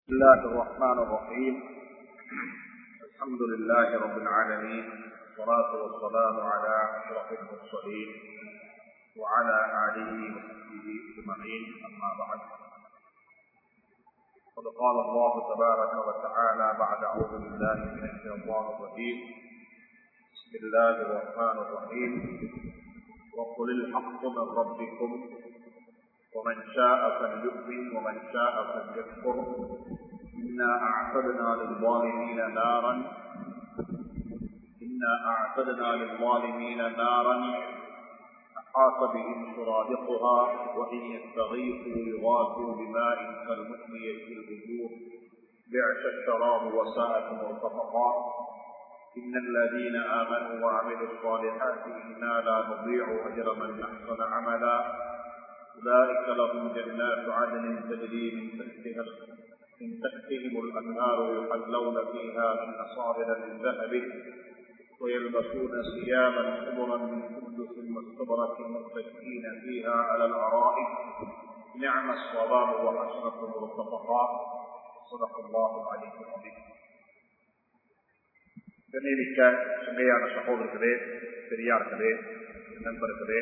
بسم الله الرحمن الرحيم الحمد لله رب العالمين والصلاة والسلام على أشرف المرسلين وعلى آله وصحبه أجمعين أما بعد قد قال الله تبارك وتعالى بعد أعوذ بالله من الشيطان الرجيم بسم الله الرحمن الرحيم وقل الحق من ربكم ومن شاء فليؤمن ومن شاء فليكفر إنا أعتدنا للظالمين نارا إنا أعتدنا للظالمين نارا أحاط بهم سرادقها وإن يستغيثوا يغاثوا بماء كالمثل يشفي الوجوه بعش الشراب وساءت مرتفقا إن الذين آمنوا وعملوا الصالحات إنا لا نضيع أجر من أحسن عملا أولئك لهم جنات عدن تجري من تحتها من تحتهم الأنهار يحلون فيها من أصابر من ذهب ويلبسون ثيابا خضرا من سندس واستبرق متكئين فيها على الأرائك نعم الصواب وحسنة مرتفقا صدق الله العلي العظيم கண்ணியமிக்க சங்கையான சகோதரர்களே பெரியார்களே நண்பர்களே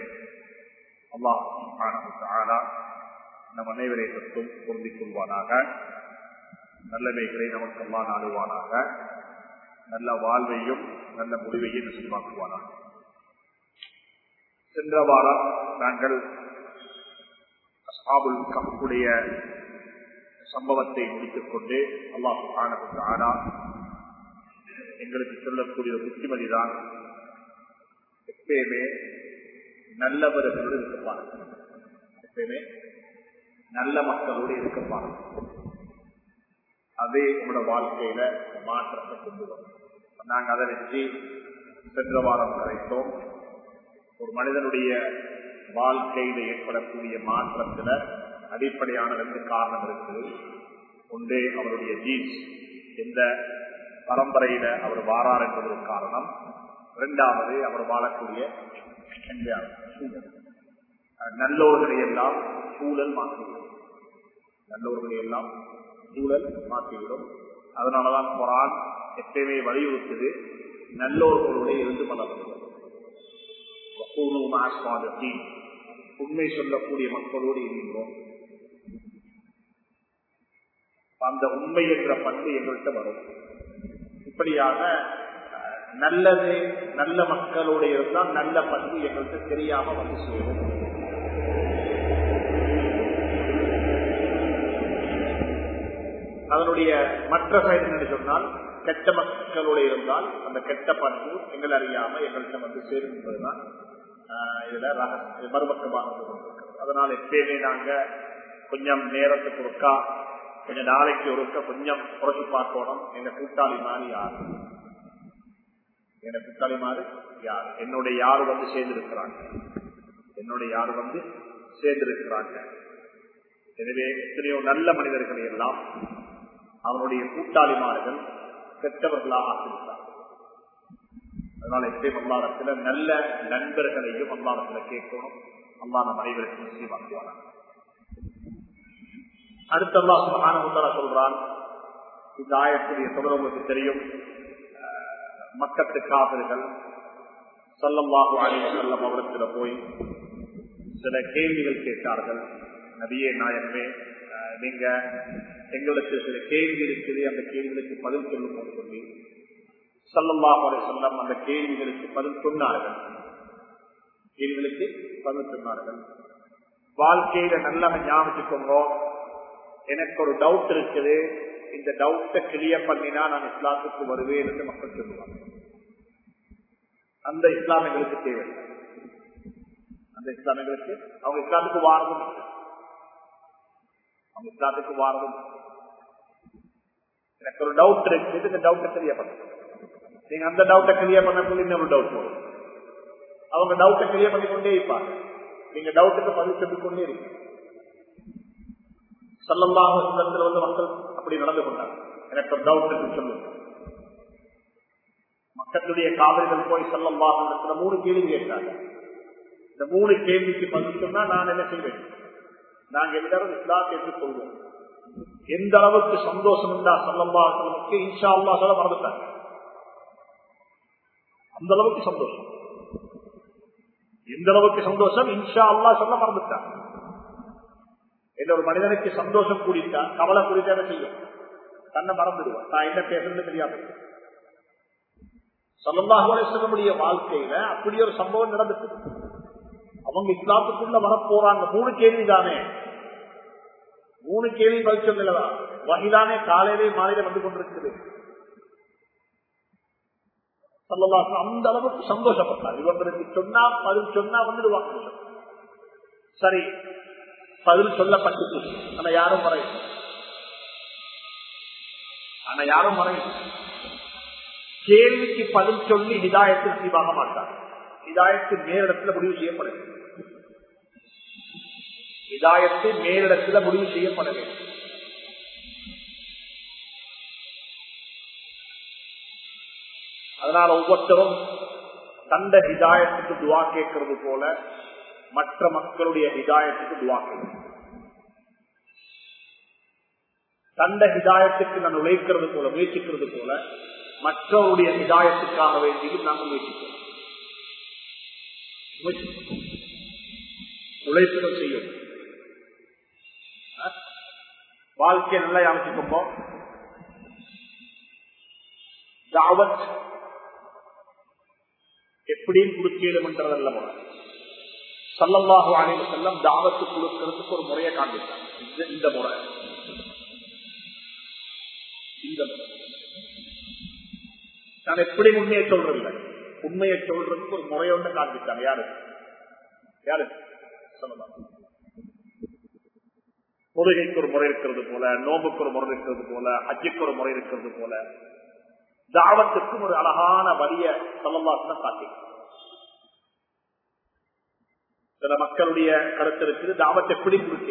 அல்லாஹ் நம் அனைவரை பற்றும் பொருந்திக் கொள்வானாக நல்லவைகளை நமக்கு அல்லா நாடுவானாக நல்ல வாழ்வையும் நல்ல முடிவையும் நசிவாக்குவானாக சென்ற வாரம் நாங்கள் அசாபுல் கப்புடைய சம்பவத்தை முடித்துக் கொண்டு அல்லாஹ் ஆனதுக்கு ஆனா எங்களுக்கு சொல்லக்கூடிய புத்திமதிதான் எப்பயுமே நல்லவர்களோடு இருக்கப்பாங்க எப்பயுமே நல்ல மக்களோடு இருக்கப்பாங்க அதே உங்களோட வாழ்க்கையில மாற்றத்தை கொண்டு வரும் நாங்க அதை வச்சு சென்ற வாரம் கரைத்தோம் ஒரு மனிதனுடைய வாழ்க்கையில ஏற்படக்கூடிய மாற்றத்துல அடிப்படையான ரெண்டு காரணம் இருக்குது ஒன்று அவருடைய ஜீன்ஸ் எந்த பரம்பரையில அவர் வாரார் என்பது ஒரு காரணம் இரண்டாவது அவர் வாழக்கூடிய நல்லோர்களை எல்லாம் சூழல் மாற்றிவிடும் நல்லோர்களை எல்லாம் சூழல் மாற்றிவிடும் அதனாலதான் குரான் எப்பயுமே வலியுறுத்துது நல்லோர்களுடைய இருந்து பலரும் உண்மை சொல்லக்கூடிய மக்களோடு இருந்தோம் அந்த உண்மை என்ற பண்பு எங்கள்கிட்ட வரும் இப்படியாக நல்லது நல்ல மக்களோட இருந்தால் நல்ல பண்பு எங்களுக்கு தெரியாம வந்து சேரும் அதனுடைய மற்ற சைடு என்று சொன்னால் கெட்ட மக்களோட இருந்தால் அந்த கெட்ட பண்பு எங்கள் அறியாம எங்கள்கிட்ட வந்து சேரும் என்பதுதான் இதுல மறுபக்கமாக அதனால எப்பயுமே நாங்க கொஞ்சம் நேரத்துக்கு ஒருக்கா கொஞ்சம் நாளைக்கு ஒருக்க கொஞ்சம் குறைச்சு பார்க்கணும் எங்க கூட்டாளி மாதிரி யாரு என கூட்டாளிமாறு யார் என்னுடைய யாரு வந்து சேர்ந்திருக்கிறாங்க என்னுடைய யாரு வந்து சேர்ந்திருக்கிறாங்க எனவே எத்தனையோ நல்ல மனிதர்களை எல்லாம் அவனுடைய கூட்டாளிமார்கள் கெட்டவர்களாக ஆக்கிவிட்டார் அதனால எப்பயும் அல்லாடத்துல நல்ல நண்பர்களையும் அல்லாடத்துல கேட்கணும் அல்லா நம் அனைவருக்கும் நசீவாக்குவாங்க அடுத்தல்லா சுகான சொல்றான் இந்த ஆயத்துடைய தொடர் உங்களுக்கு தெரியும் மக்கத்து காதல்கள் சொல்லம்பாகு அழிவு செல்லம் அவரத்துல போய் சில கேள்விகள் கேட்டார்கள் நபியே நாயகமே நீங்க எங்களுக்கு சில கேள்வி இருக்குது அந்த கேள்விகளுக்கு பதில் சொல்லும் சொல்லி சொல்லம்பாகு செல்லம் அந்த கேள்விகளுக்கு பதில் சொன்னார்கள் கேள்விகளுக்கு பதில் சொன்னார்கள் வாழ்க்கையில நல்லா ஞாபகிக்கோங்க எனக்கு ஒரு டவுட் இருக்குது இந்த டவுட்டை கிளியர் பண்ணினா நான் இஸ்லாத்துக்கு வருவேன் என்று மக்கள் சொல்லுவாங்க அந்த இஸ்லாம் எங்களுக்கு தேவை அந்த இஸ்லாம் எங்களுக்கு அவங்க இஸ்லாத்துக்கு வாரதும் அவங்க இஸ்லாத்துக்கு வாரதும் எனக்கு ஒரு டவுட் இருக்கு இந்த டவுட்டை கிளியர் பண்ண நீங்க அந்த டவுட்டை கிளியர் பண்ணக்குள்ள இன்னொரு டவுட் வரும் அவங்க டவுட்டை கிளியர் பண்ணி கொண்டே இருப்பாங்க நீங்க டவுட்டுக்கு பதில் சொல்லி கொண்டே இருப்பீங்க சொல்லமாக வந்து மக்கள் அப்படி நடந்து கொண்டாங்க எனக்கு ஒரு டவுட் இருக்கு சொல்லுங்க மக்களுடைய காவிரிகள் போய் சொல்லமாக மூணு கேள்வி கேட்டாங்க இந்த மூணு கேள்விக்கு பதில் சொன்னா நான் என்ன செய்வேன் நாங்க எல்லாரும் இஸ்லாத்தை ஏற்றுக்கொள்வோம் எந்த அளவுக்கு சந்தோஷம் இருந்தா சல்லம்பாசனமுக்கு இன்ஷா அல்லா சொல்ல மறந்துட்டாங்க அந்த அளவுக்கு சந்தோஷம் எந்த அளவுக்கு சந்தோஷம் இன்ஷா அல்லா சொல்ல மறந்துட்டாங்க என்ற ஒரு மனிதனுக்கு சந்தோஷம் கூடிட்டா கவலை கூடிட்டா என்ன செய்யும் தன்னை மறந்துடுவான் நான் என்ன பேசுறது தெரியாம சொல்லல்லாஹுவலை சொல்லக்கூடிய வாழ்க்கையில அப்படி ஒரு சம்பவம் நடந்துச்சு அவங்க இஸ்லாத்துக்குள்ள வரப்போறாங்க மூணு கேள்வி தானே மூணு கேள்வி பதில் சொல்லலவா வகிதானே காலையிலே மாலையில வந்து கொண்டிருக்குது சொல்லலாம் அந்த அளவுக்கு சந்தோஷப்பட்டார் இவங்களுக்கு சொன்னா பதில் சொன்னா வந்துடுவாங்க சரி பதில் சொல்லப்பட்டு ஆனா யாரும் மறையும் ஆனா யாரும் மறையும் கேள்விக்கு பதில் சொல்லி ஹிதாயத்தில் தீவாக மாட்டார் ஹிதாயத்து மேலிடத்துல முடிவு செய்யப்பட வேண்டும் ஹிதாயத்து மேலிடத்துல முடிவு செய்யப்பட வேண்டும் அதனால ஒவ்வொருத்தரும் தந்த ஹிதாயத்துக்கு துவா கேட்கறது போல மற்ற மக்களுடைய ஹிதாயத்துக்கு துவா கேட்கணும் தந்த ஹிதாயத்துக்கு நான் உழைக்கிறது போல முயற்சிக்கிறது போல மற்றவருடைய ஹிதாயத்துக்காக வேண்டியும் நாங்கள் முயற்சிக்கிறோம் உழைப்புகள் செய்யும் வாழ்க்கையை நல்லா அமைச்சுக்கோங்க தாவத் எப்படியும் கொடுக்கலும் என்றதல்ல முறை சல்லல்லாஹு அலைவு செல்லம் தாவத்து கொடுக்கிறதுக்கு ஒரு முறையை காண்பித்தார் இந்த முறை இந்த நான் எப்படி உண்மையை சொல்றதில்லை உண்மையை சொல்றதுக்கு ஒரு முறையொன்று காண்பித்தாங்க யாரு யாரு சொல்லலாம் தொழுகைக்கு ஒரு முறை இருக்கிறது போல நோம்புக்கு ஒரு முறை இருக்கிறது போல ஹஜ்ஜுக்கு ஒரு முறை இருக்கிறது போல தாவத்துக்கும் ஒரு அழகான வழிய சொல்லலாசன காட்டி சில மக்களுடைய கருத்து இருக்குது தாவத் எப்படி கொடுக்கு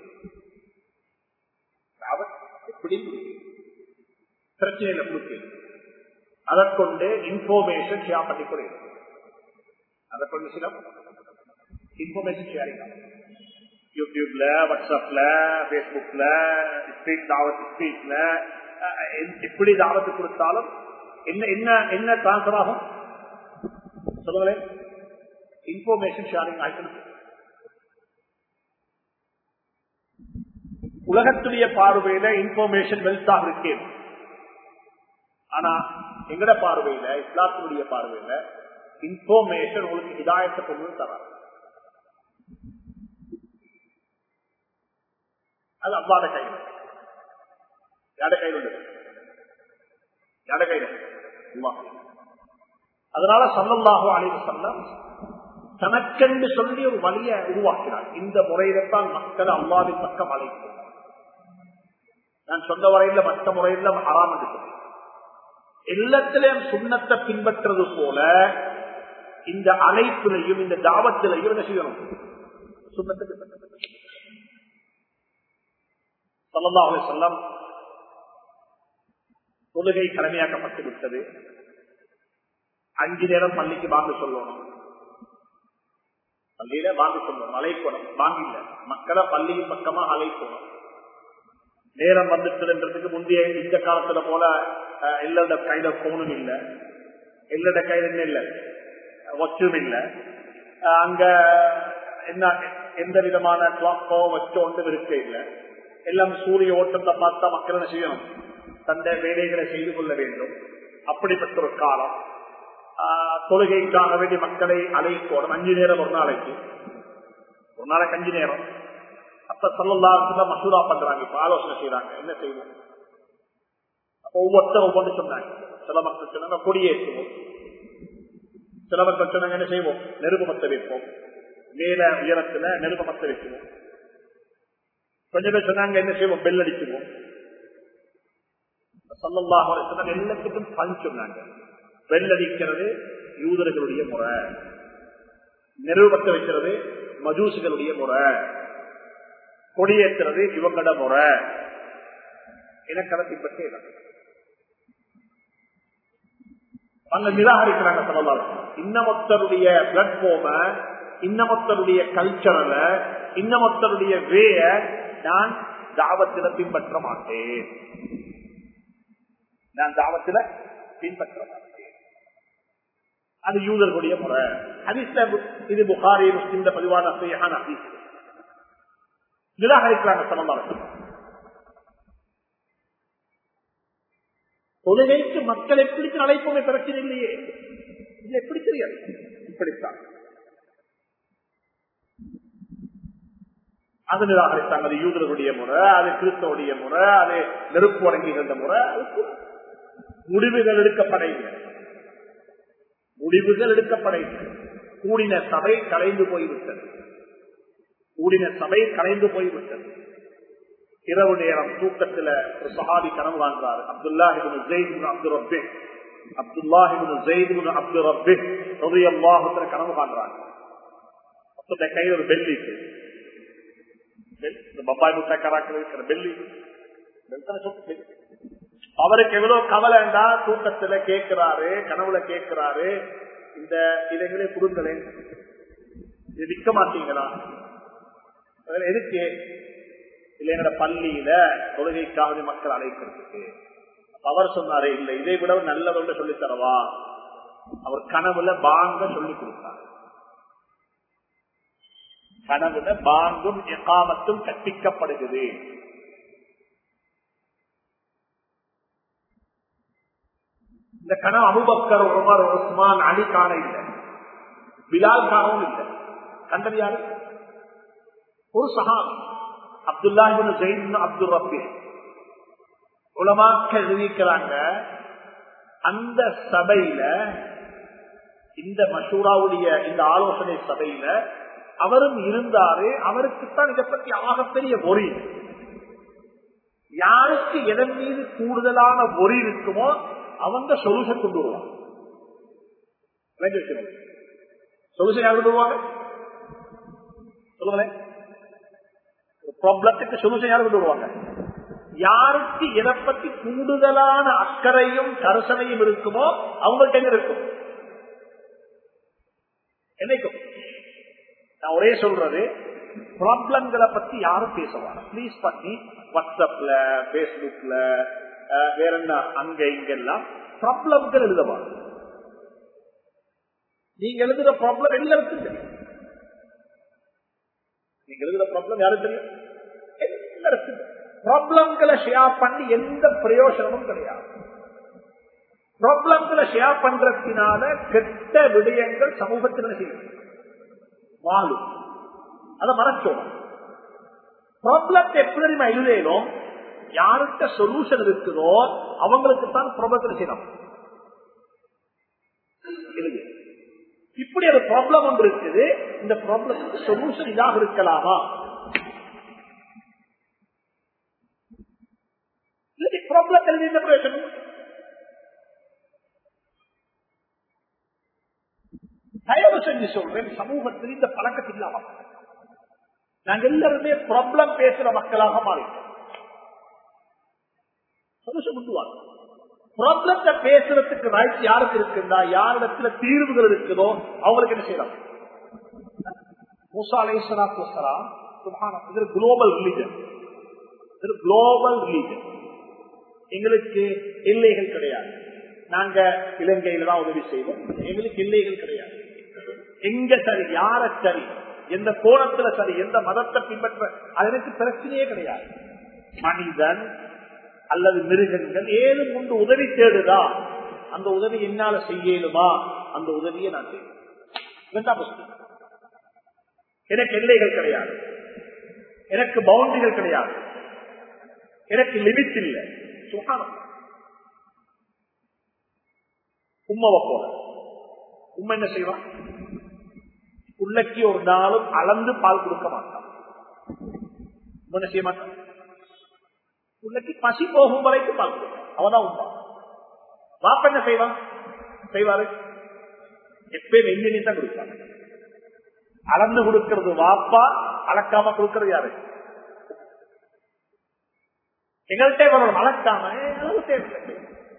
தாவத் எப்படி பிரச்சனையில கொடுக்கு அதை கொண்டு இன்ஃபர்மேஷன் ஷேர் பண்ணிக்கொள்ள அதை கொண்டு சில இன்ஃபர்மேஷன் ஷேரிங் யூடியூப்ல வாட்ஸ்அப்ல பேஸ்புக்ல ஸ்பீக் தாவத் ஸ்பீக்ல எப்படி தாவத்து கொடுத்தாலும் என்ன என்ன என்ன டிரான்ஸ்பர் ஆகும் சொல்லுங்களேன் இன்ஃபர்மேஷன் ஷேரிங் ஆயிட்டு உலகத்துடைய பார்வையில இன்ஃபர்மேஷன் வெல்த்தாக இருக்கேன் ஆனா எங்கட பார்வையில இஸ்லாத்தினுடைய பார்வையில இன்ஃபர்மேஷன் உங்களுக்கு இதாயத்தை கொண்டு தராது அது அவ்வாத கையில் யாட கையில் உள்ளது யாட கையில் அதனால சல்லல்லாஹு அலைவு செல்லம் தனக்கென்று சொல்லி ஒரு வழியை உருவாக்கினார் இந்த முறையில்தான் மக்கள் அல்லாவின் பக்கம் அழைக்கும் நான் சொந்த வரையில மற்ற முறையில அறாம் என்று எல்லாத்திலையும் சுண்ணத்தை பின்பற்றது போல இந்த அழைப்பிலையும் இந்த தாவத்திலையும் என்ன செய்யணும் சுண்ணத்தை சொல்லல்லாஹு செல்லம் தொழுகை கடமையாக்கப்பட்டு விட்டது அஞ்சு நேரம் பள்ளிக்கு வாங்க சொல்லணும் பள்ளியில வாங்க சொல்லணும் அழைக்கணும் வாங்கில்ல மக்களை பள்ளியின் பக்கமா அழைக்கணும் நேரம் வந்துட்டுன்றதுக்கு முந்தைய இந்த காலத்துல போல எல்லாரோட கையில போனும் இல்ல எல்லாரோட கையில என்ன இல்ல வச்சும் இல்ல அங்க என்ன எந்த விதமான கிளாக்கோ வச்சோ ஒன்றும் இருக்க இல்லை எல்லாம் சூரிய ஓட்டத்தை பார்த்தா மக்கள் என்ன செய்யணும் தந்தை வேலைகளை செய்து கொள்ள வேண்டும் அப்படிப்பட்ட ஒரு காலம் தொழுகைக்காக வேண்டிய மக்களை அழைக்கணும் அஞ்சு நேரம் ஒரு நாளைக்கு ஒரு நாளைக்கு அஞ்சு நேரம் அப்ப சொல்லலாம் மசூரா பண்றாங்க இப்ப ஆலோசனை செய்யறாங்க என்ன செய்வோம் அப்ப ஒவ்வொருத்தரும் ஒவ்வொன்று சொன்னாங்க சில மக்கள் சொன்னாங்க கொடியேற்றுவோம் சில மக்கள் சொன்னாங்க என்ன செய்வோம் நெருப்பு மத்த வைப்போம் மேல உயரத்துல நெருப்பு மத்த வைக்குவோம் கொஞ்சம் பேர் சொன்னாங்க என்ன செய்வோம் பெல் அடிச்சுவோம் சொல்லல்லாஹ் எல்லாத்துக்கும் பண் சொன்னாங்க பெல் அடிக்கிறது யூதர்களுடைய முறை நிறுவப்பட்ட வைக்கிறது மஜூசுகளுடைய முறை கொடியேற்றுறது இவங்களோட முறை எனக்கு பின்பற்றே அங்க நிராகரிக்கிறாங்க சொல்லலாம் இன்னமொத்தருடைய பிளாட்ஃபார்ம இன்னமொத்தருடைய கல்ச்சரல இன்னமொத்தருடைய வேய நான் தாவத்தில பின்பற்ற மாட்டேன் நான் தாவத்தில பின்பற்ற மாட்டேன் அது யூதர்களுடைய முறை ஹதீஸ்ல இது புகாரி முஸ்லிம் பதிவான செய்யான ஹதீஸ் நிராகரிக்கிறாங்க சமமாக தொழுகைக்கு மக்கள் எப்படி அழைப்போமே பிரச்சனை இல்லையே இது எப்படி தெரியாது இப்படித்தான் அது நிராகரித்தாங்க அது யூதர்களுடைய முறை அது கிறிஸ்தவடைய முறை அது நெருப்பு வழங்குகின்ற முறை முடிவுகள் எடுக்கப்படையில்லை முடிவுகள் எடுக்கப்படையில்லை கூடின சபை கலைந்து போய்விட்டது கூடின சபை கலைந்து போய்விட்டது இரவு நேரம் தூக்கத்துல ஒரு சஹாபி கனவு காண்றாரு அப்துல்லாஹிபின் ஜெயித் அப்துல் ரப்பே அப்துல்லாஹிபின் ஜெயித் அப்துல் ரப்பே ஹிருதயல்லாஹுல கனவு காண்றாங்க அப்ப கையில் ஒரு பெல்லி பப்பாய் முட்டைக்காராக்கள் இருக்கிற பெல்லி அவருக்கு எவ்வளவு கவலைண்டா தூக்கத்துல கேட்கிறாரு கனவுல கேட்கிறாரு இந்த இதைகளே கொடுங்களேன் இது விற்க மாட்டீங்களா எதுக்கு இல்ல எங்கட பள்ளியில தொழுகைக்காக மக்கள் அழைக்கிறதுக்கு அவர் சொன்னாரு இல்ல இதை விட நல்லதொன்று சொல்லி தரவா அவர் கனவுல பாங்க சொல்லி கொடுத்தார் கனவுல பாங்கும் எகாமத்தும் கற்பிக்கப்படுகிறது இந்த கனவு அபுபக்கர் உமர் உஸ்மான் அலி காண இல்லை பிலால் காணவும் இல்லை கண்டது யாரு ஒரு சஹாபி அப்துல்லாஹிபின் ஜெயின் அப்துல் ரபி உலமாக்க எழுதிக்கிறாங்க அந்த சபையில இந்த மஷூராவுடைய இந்த ஆலோசனை சபையில அவரும் இருந்தாரு அவருக்குத்தான் இதை பற்றி ஆகப்பெரிய ஒரி யாருக்கு எதன் மீது கூடுதலான ஒரி இருக்குமோ அவங்க சொல்யூஷன் கொண்டு வருவாங்க சொல்யூஷன் யார் கொண்டு வருவாங்க சொல்லுங்களேன் ப்ராப்ளத்துக்கு சொல்யூஷன் யார் கொண்டு வருவாங்க யாருக்கு எதை பத்தி கூடுதலான அக்கறையும் கரசனையும் இருக்குமோ அவங்கள்ட்ட எங்க இருக்கும் என்னைக்கும் நான் ஒரே சொல்றது ப்ராப்ளங்களை பத்தி யாரும் பேசுவாங்க ப்ளீஸ் பண்ணி வாட்ஸ்அப்ல பேஸ்புக்ல வேற என்ன அங்க இங்கெல்லாம் ப்ராப்ளம்கள் எழுதவாங்க நீங்க எழுதுற ப்ராப்ளம் எல்லாருக்கும் தெரியும் நீங்க எழுதுற ப்ராப்ளம் யாரும் தெரியும் எல்லாருக்கும் ப்ராப்ளம்களை ஷேர் பண்ணி எந்த பிரயோஜனமும் கிடையாது ப்ராப்ளம்களை ஷேர் பண்றதுனால கெட்ட விடயங்கள் சமூகத்தில் செய்யும் வாழும் அதை மறைச்சோம் ப்ராப்ளத்தை எப்படி நம்ம எழுதணும் யாருக்கிட்ட சொல்யூஷன் இருக்குதோ அவங்களுக்கு தான் ப்ராப்ளத்தில் செய்யணும் இப்படி ஒரு ப்ராப்ளம் ஒன்று இருக்குது இந்த ப்ராப்ளத்துக்கு சொல்யூஷன் இதாக இருக்கலாமா ப்ராப்ளத்தில் என்ன பிரயோஜனம் தயவு செஞ்சு சொல்றேன் சமூகத்தில் இந்த பழக்கத்தில் இல்லாம நாங்க எல்லாருமே ப்ராப்ளம் பேசுற மக்களாக மாறிட்டோம் ப்ராப்ளத்தை பேசுறதுக்கு ரைட் யாருக்கு இருக்குதா யாரிடத்துல தீர்வுகள் இருக்குதோ அவங்களுக்கு என்ன செய்யலாம் குளோபல் ரிலீஜன் குளோபல் ரிலீஜன் எங்களுக்கு எல்லைகள் கிடையாது நாங்க இலங்கையில தான் உதவி செய்வோம் எங்களுக்கு எல்லைகள் கிடையாது எங்க சரி யார சரி எந்த கோணத்துல சரி எந்த மதத்தை பின்பற்ற அதற்கு பிரச்சனையே கிடையாது மனிதன் அல்லது மிருகங்கள் ஏதும் கொண்டு உதவி தேடுதா அந்த உதவி என்னால செய்யலுமா அந்த உதவியை நான் செய்வேன் எனக்கு எல்லைகள் கிடையாது எனக்கு பவுண்டரிகள் கிடையாது எனக்கு லிமிட் இல்லை சுகானம் உம்மாவை போல உண்மை என்ன செய்வான் உள்ளக்கு ஒரு நாளும் அளந்து பால் கொடுக்க மாட்டான் என்ன செய்ய மாட்டான் உள்ளக்கு பசி போகும் வரைக்கும் பால் கொடுப்பான் அவதான் உண்மை பாப்ப என்ன செய்வான் செய்வாரு எப்பயும் எண்ணி தான் கொடுப்பாங்க அளந்து கொடுக்கிறது வாப்பா அளக்காம கொடுக்கிறது யாரு எங்கள்கிட்ட வரணும் அளக்காம அளவு தேவை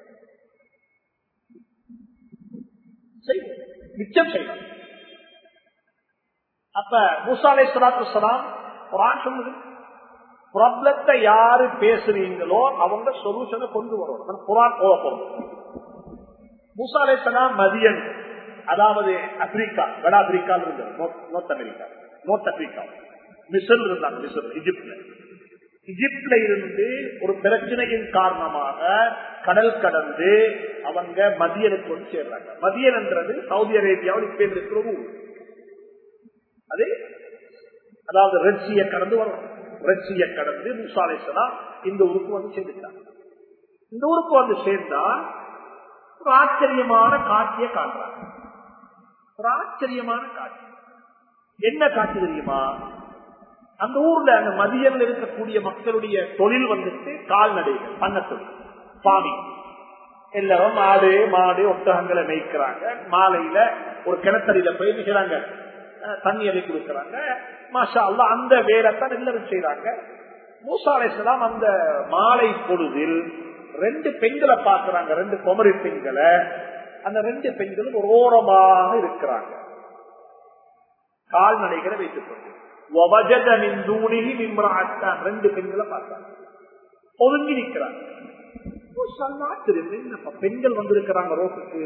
மிச்சம் செய்வோம் அப்ப மூசாலை சலாத்து சலாம் குரான் சொல்லுது ப்ராப்ளத்தை யாரு பேசுறீங்களோ அவங்க சொல்யூஷனை கொண்டு வரணும் குரான் ஓப்பம் மூசாலேசலாம் மதியன் அதாவது ஆப்பிரிக்கா வட ஆப்பிரிக்கால இருந்தது நோர்த் அமெரிக்கா நோர்த் ஆப்பிரிக்கா மிசல் இருந்தாங்க மிசல் இஜிப்ட்ல இஜிப்ட்ல இருந்து ஒரு பிரச்சனையின் காரணமாக கடல் கடந்து அவங்க மதியனுக்கு வந்து சேர்றாங்க மதியன் என்றது சவுதி அரேபியாவில் இப்ப இருக்கிற ஒரு ஊர் அது அதாவது ரெட்சியை கடந்து வரும் ரெட்சியை கடந்து முசாலேசலாம் இந்த ஊருக்கு வந்து சேர்ந்துட்டாங்க இந்த ஊருக்கு வந்து சேர்ந்தா ஒரு ஆச்சரியமான காட்சியை காண்றாங்க ஒரு ஆச்சரியமான காட்சி என்ன காட்சி தெரியுமா அந்த ஊர்ல அந்த மதியம்ல இருக்கக்கூடிய மக்களுடைய தொழில் வந்துட்டு கால்நடைகள் பண்ண தொழில் பாவி எல்லாரும் மாடு மாடு ஒட்டகங்களை மேய்க்கிறாங்க மாலையில ஒரு கிணத்தடியில போய் நிற்கிறாங்க தண்ணி அடி கொடுக்கறாங்க மாஷா அல்லா அந்த வேலைத்தான் எல்லாரும் செய்யறாங்க மூசாலேசலாம் அந்த மாலை பொழுதில் ரெண்டு பெண்களை பாக்குறாங்க ரெண்டு குமரி பெண்களை அந்த ரெண்டு பெண்களும் ஒரு ஓரமாக இருக்கிறாங்க கால்நடைகளை வைத்துக் கொண்டு ரெண்டு பெண்களை பார்த்தாங்க ஒதுங்கி நிற்கிறாங்க பெண்கள் வந்திருக்கிறாங்க ரோட்டுக்கு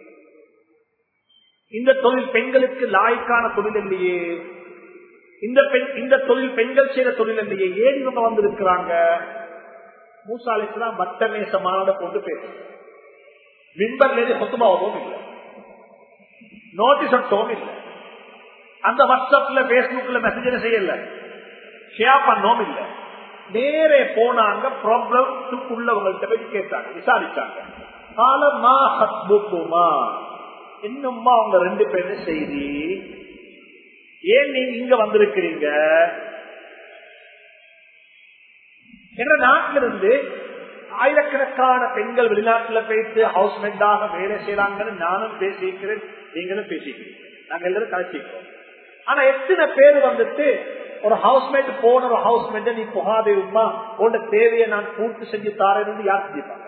இந்த தொழில் பெண்களுக்கு லாய்க்கான தொழில் இல்லையே இந்த பெண் இந்த தொழில் பெண்கள் செய்த தொழில் இல்லையே ஏன் இவங்க வந்திருக்கிறாங்க மூசாலைக்குலாம் வட்டமேசமான போட்டு பேசும் மின்பர்லேயே சொத்துமாவதும் இல்லை நோட்டீஸ் அட்டவும் இல்லை அந்த வாட்ஸ்அப்ல பேஸ்புக்ல மெசேஜ் செய்யல ஷேர் பண்ணவும் இல்லை நேரே போனாங்க ப்ராப்ளத்துக்குள்ளவங்கள்ட்ட போய் கேட்டாங்க விசாரிச்சாங்க காலமா ஹத்புக்குமா இன்னும்மா அவங்க ரெண்டு பேரும் செய்தி ஏன் நீங்க இங்க வந்திருக்கிறீங்க என்ற நாட்டிலிருந்து ஆயிரக்கணக்கான பெண்கள் வெளிநாட்டுல போயிட்டு ஹவுஸ்மெண்டாக வேலை செய்யறாங்கன்னு நானும் பேசிக்கிறேன் நீங்களும் பேசிக்கிறீங்க நாங்க எல்லாரும் கழிச்சிக்கிறோம் ஆனா எத்தனை பேர் வந்துட்டு ஒரு ஹவுஸ்மேட் போன ஒரு ஹவுஸ்மேட் நீ புகாதே உமா உன்னோட தேவையை நான் பூர்த்தி செஞ்சு தாரேன்னு யார் செஞ்சுப்பாங்க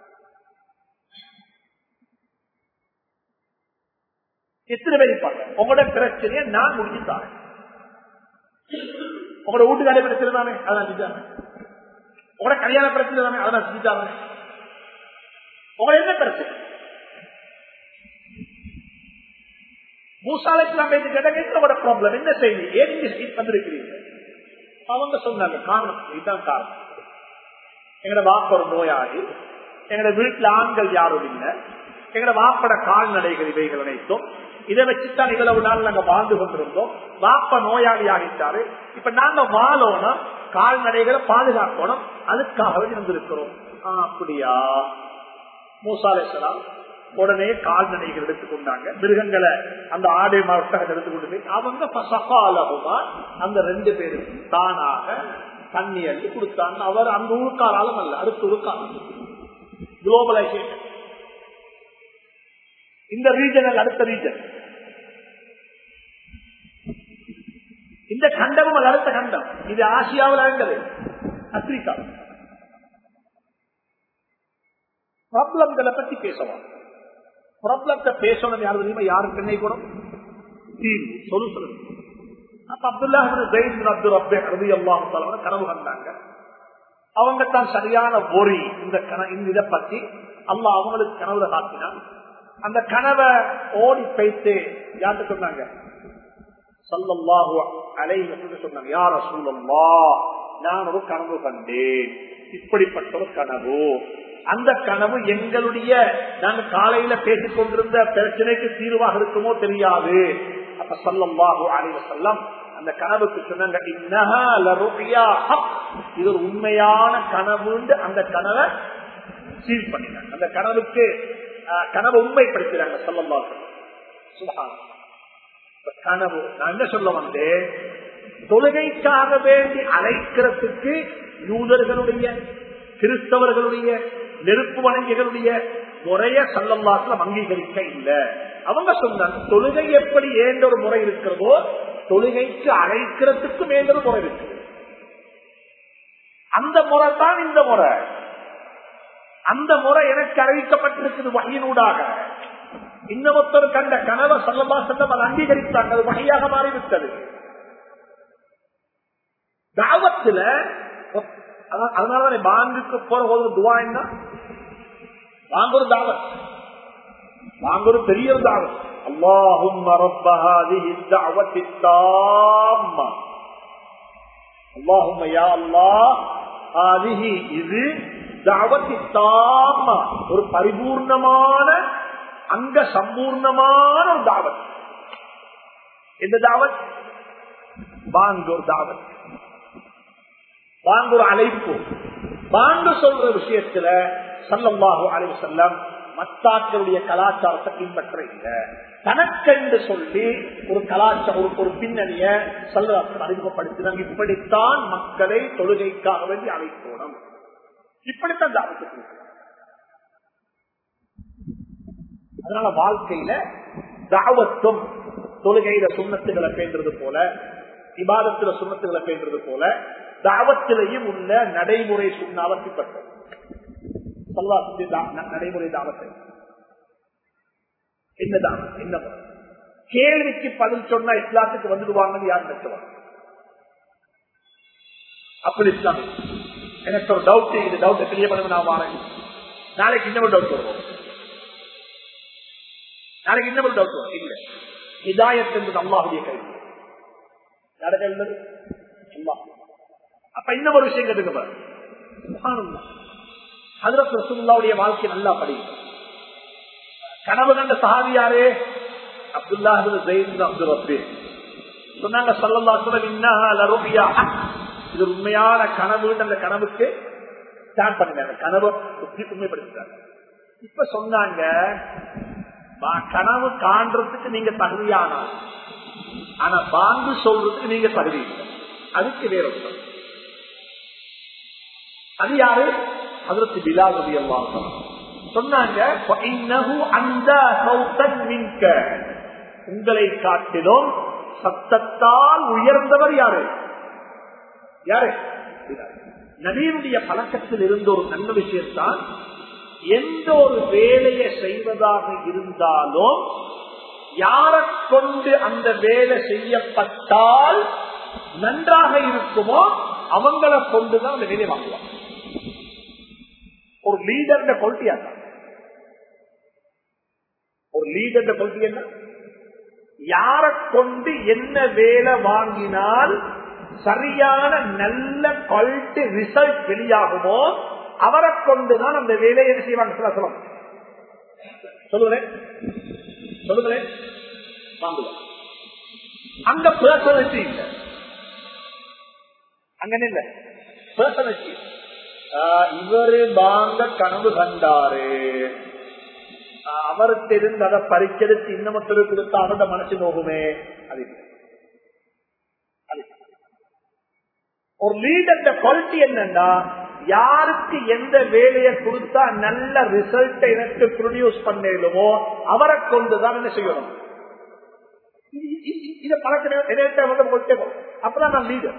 எத்தனை பேர் இருப்பாங்க உங்களோட பிரச்சனையை நான் முடிஞ்சு தாரேன் உங்களோட வீட்டுக்கார பிரச்சனை தானே அதான் செஞ்சாங்க உங்களோட கல்யாண பிரச்சனை தானே அதான் செஞ்சுட்டாங்க உங்களோட என்ன பிரச்சனை மூசாலைக்கெல்லாம் பேசி கேட்டாங்க ப்ராப்ளம் என்ன செய்தி ஏன் வந்திருக்கிறீங்க அவங்க சொன்னாங்க காரணம் இதுதான் காரணம் எங்கட வாப்ப ஒரு நோயாளி எங்கட வீட்டுல ஆண்கள் யாரும் இல்லை எங்கட வாப்பட கால்நடைகள் இவைகள் அனைத்தும் இதை வச்சுதான் இவ்வளவு நாள் நாங்க வாழ்ந்து கொண்டிருந்தோம் வாப்ப நோயாளி ஆகிட்டாரு இப்ப நாங்க வாழணும் கால்நடைகளை பாதுகாக்கணும் அதுக்காகவே வந்திருக்கிறோம் அப்படியா மூசாலேசலாம் உடனே கால்நடைகள் எடுத்துக்கொண்டாங்க மிருகங்களை அந்த ஆடை மாவட்டம் எடுத்துக்கொண்டு போய் அவங்க பசகாலகுமா அந்த ரெண்டு பேருக்கும் தானாக தண்ணி அள்ளி கொடுத்தாங்க அவர் அந்த ஊருக்காராலும் அல்ல அடுத்த ஊருக்காரம் குளோபலைசேஷன் இந்த ரீஜனல் அடுத்த ரீஜன் இந்த கண்டமும் அது அடுத்த கண்டம் இது ஆசியாவில் இருந்தது ஆப்பிரிக்கா ப்ராப்ளம்களை பத்தி பேசலாம் ப்ராப்ளத்தை பேசணும் யாரு தெரியுமா யாருக்கு என்ன கூட தீர்வு சொல்யூஷன் அப்ப அப்துல்லா அப்துல் ரப்பே ரவி அல்லாஹ் கனவு கண்டாங்க அவங்க தான் சரியான ஒரி இந்த இந்த இதை பத்தி அல்லா அவங்களுக்கு கனவுல காட்டினான் அந்த கனவை ஓடி பைத்து யார்கிட்ட சொன்னாங்க சல்லல்லாஹு அலைஹி சொன்னாங்க யார் சூழல்லா நான் ஒரு கனவு கண்டேன் இப்படிப்பட்ட ஒரு கனவு அந்த கனவு எங்களுடைய நாங்க காலையில பேசிக் கொண்டிருந்த பிரச்சனைக்கு தீர்வாக இருக்குமோ தெரியாது அப்ப சொல்லம்பாகு அலைவ செல்லம் அந்த கனவுக்கு சொன்னாங்க இது ஒரு உண்மையான கனவுண்டு அந்த கனவை சீல் பண்ணினாங்க அந்த கனவுக்கு கனவை உண்மைப்படுத்தினாங்க சொல்லம்பாகு சுபகான கனவு நான் என்ன சொல்ல வந்தேன் தொழுகைக்காக வேண்டி அழைக்கிறதுக்கு யூதர்களுடைய கிறிஸ்தவர்களுடைய நெருப்பு வணங்கிகளுடைய முறைய சல்லம்பாசலம் அங்கீகரிக்க இல்லை அவங்க சொன்னாங்க தொழுகை எப்படி ஏன்ற ஒரு முறை இருக்கிறதோ தொழுகைக்கு அழைக்கிறதுக்கும் ஏன்ற ஒரு முறை இருக்கு அந்த முறை தான் இந்த முறை அந்த முறை எனக்கு அறிவிக்கப்பட்டிருக்குது வகையினூடாக இன்னொருத்தர் கண்ட கனவை சொல்லமா செல்லம் அதை அங்கீகரித்தாங்க அது வகையாக மாறிவிட்டது தாவத்துல அதான் அதனாலதான் பாங்குக்கு போற ஒரு துவா என்ன வாங்க ஒரு தாவத் வாங்க ஒரு பெரிய ஒரு தாவத் اللهم رب هذه الدعوة التامة اللهم يا الله هذه இது தாவத் தாமா ஒரு பரிபூர்ணமான அங்க சம்பூர்ணமான ஒரு தாவத் எந்த தாவத் வாங்க ஒரு தாவத் வாங்க ஒரு அழைப்பு வாங்க சொல்ற விஷயத்துல சல்லல்லாஹு அலைஹி வஸல்லம் மத்தாக்களுடைய கலாச்சாரத்தை பின்பற்ற இல்லை தனக்கென்று சொல்லி ஒரு கலாச்சாரம் ஒரு ஒரு பின்னணிய சல்லதாசன் அறிமுகப்படுத்தினாங்க இப்படித்தான் மக்களை தொழுகைக்காக வேண்டி அழைக்கணும் இப்படித்தான் தாவத்துக்கு அதனால வாழ்க்கையில தாவத்தும் தொழுகையில சுண்ணத்துகளை பேன்றது போல விவாதத்துல சுண்ணத்துகளை பேன்றது போல தாவத்திலையும் உள்ள நடைமுறை சுண்ணாவை பின்பற்றும் நடைமுறை தாவத்தை என்னதான் என்ன கேள்விக்கு பதில் சொன்னா இஸ்லாத்துக்கு வந்துடுவாங்கன்னு யார் நினைச்சுவாங்க அப்படி இஸ்லாம் எனக்கு ஒரு டவுட் இது டவுட் தெரிய பண்ண நான் வாரேன் நாளைக்கு இன்னொரு டவுட் வருவோம் நாளைக்கு இன்னொரு டவுட் வரும் இல்ல ஹிதாயத் என்பது அல்லாஹுடைய கைது நடக்கிறது அல்லாஹ் அப்ப இன்னும் ஒரு விஷயம் கேட்டுக்க ஹதரத் ரசூலுல்லாவுடைய வாழ்க்கை நல்லா படிக்கும் கனவு கண்ட சஹாபியாரே அப்துல்லா அப்துல் ரபி சொன்னாங்க சொல்லல்லா சொல்ல இது உண்மையான கனவு அந்த கனவுக்கு ஸ்டார்ட் பண்ணினாங்க கனவை உண்மைப்படுத்திட்டாங்க இப்ப சொன்னாங்க கனவு காண்றதுக்கு நீங்க தகுதியானா ஆனா பாங்கு சொல்றதுக்கு நீங்க தகுதி இல்லை அதுக்கு வேற ஒன்று அது யாரு அதற்கு பிலால் ரவி சொன்னாங்க உங்களை காட்டிலும் சத்தத்தால் உயர்ந்தவர் யாரு யாரு நவீனுடைய பழக்கத்தில் இருந்த ஒரு நல்ல விஷயத்தான் எந்த ஒரு வேலையை செய்வதாக இருந்தாலும் யாரை கொண்டு அந்த வேலை செய்யப்பட்டால் நன்றாக இருக்குமோ அவங்களை கொண்டுதான் அந்த வேலையை வாங்குவாங்க ஒரு லீடர் கொள்கையா ஒரு லீடர் கொள்கை என்ன யாரை கொண்டு என்ன வேலை வாங்கினால் சரியான நல்ல குவாலிட்டி ரிசல்ட் வெளியாகுமோ அவரை கொண்டுதான் அந்த வேலையை செய்வாங்க சொல்ல சொல்ல சொல்லுங்களேன் சொல்லுங்களேன் வாங்குவோம் அங்க பர்சனாலிட்டி இல்லை அங்க இல்ல பர்சனாலிட்டி இவரு வாங்க கனவு கண்டாரு அவருக்கு இருந்து அதை பறிச்செடுத்து இன்னமத்தருக்கு கொடுத்தா அவரோட மனசு நோகுமே அது ஒரு லீடர் குவாலிட்டி என்னன்னா யாருக்கு எந்த வேலையை கொடுத்தா நல்ல ரிசல்ட் எனக்கு ப்ரொடியூஸ் பண்ணலுமோ அவரை கொண்டுதான் என்ன செய்யணும் இதை பழக்க அப்பதான் நான் லீடர்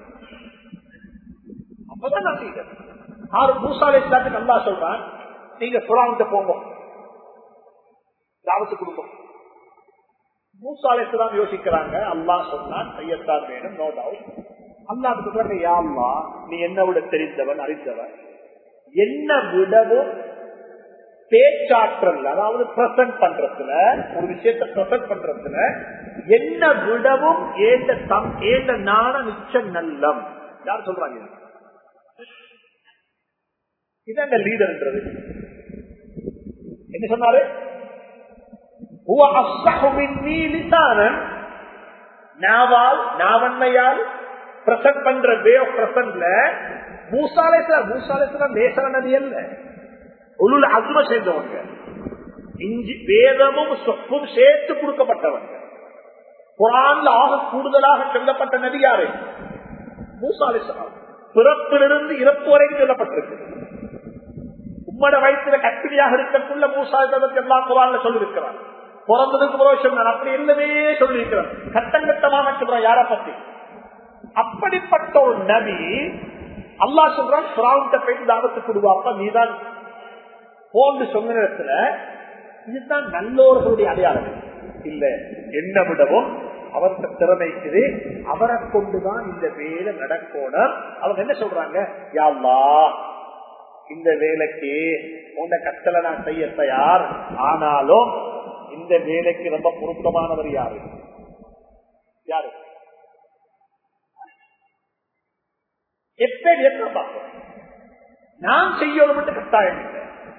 அப்பதான் நான் லீடர் ஆறு மூசாலை இஸ்லாத்துக்கு நல்லா சொல்றான் நீங்க சுறாவுக்கு போங்க தாவத்து கொடுக்கும் மூசாலை இஸ்லாம் யோசிக்கிறாங்க அல்லா சொன்னான் செய்யத்தான் வேணும் நோ டவுட் அல்லாவுக்கு சொல்றாங்க யாழ்லா நீ என்ன விட தெரிந்தவன் அறிந்தவன் என்ன விடவும் பேச்சாற்றல் அதாவது பிரசன்ட் பண்றதுல ஒரு விஷயத்தை பிரசன்ட் பண்றதுல என்ன விடவும் ஏந்த தம் ஏந்த நாண நிச்ச நல்லம் யார் சொல்றாங்க இதான் லீடர்ன்றது என்ன சொன்னாரு நாவால் நாவன்மையால் பிரசன்ட் பண்ற வே ஆஃப் பிரசன்ட்ல மூசாலேஸ்வரர் மூசாலேஸ்வரர் நேசர நதி அல்ல உள்ள அசும சேர்ந்தவங்க இஞ்சி வேதமும் சொப்பும் சேர்த்து கொடுக்கப்பட்டவங்க குரான்ல ஆக கூடுதலாக சொல்லப்பட்ட நதி யாரு மூசாலேஸ்வரம் பிறப்பிலிருந்து இறப்பு வரைக்கும் சொல்லப்பட்டிருக்கு உம்மட வயிற்றுல கற்பிணியாக இருக்கக்குள்ள மூசாலேஸ்வரத்தை எல்லாம் குரான்ல சொல்லியிருக்கிறார் பிறந்ததுக்கு பிறகு சொன்னார் அப்படி இல்லவே சொல்லியிருக்கிறார் கட்டம் கட்டமாக சொல்றான் யாரை பத்தி அப்படிப்பட்ட ஒரு நபி அல்லா சொல்றான் சுராவுண்ட போயிட்டு தாவத்து கொடுவாப்பா நீதான் போன்று சொன்ன நேரத்துல இதுதான் நல்லோர்களுடைய அடையாளம் இல்ல என்ன விடவும் அவருக்கு திறமைக்குது அவரை கொண்டுதான் இந்த வேலை நடக்கணும் அவங்க என்ன சொல்றாங்க யாழ்லா இந்த வேலைக்கு உன்னை கட்டளை நான் செய்ய தயார் ஆனாலும் இந்த வேலைக்கு ரொம்ப பொருத்தமானவர் யாரு யாரு எப்படி என்ன பார்ப்போம் நான் செய்யணும் என்று கட்டாயம் இல்லை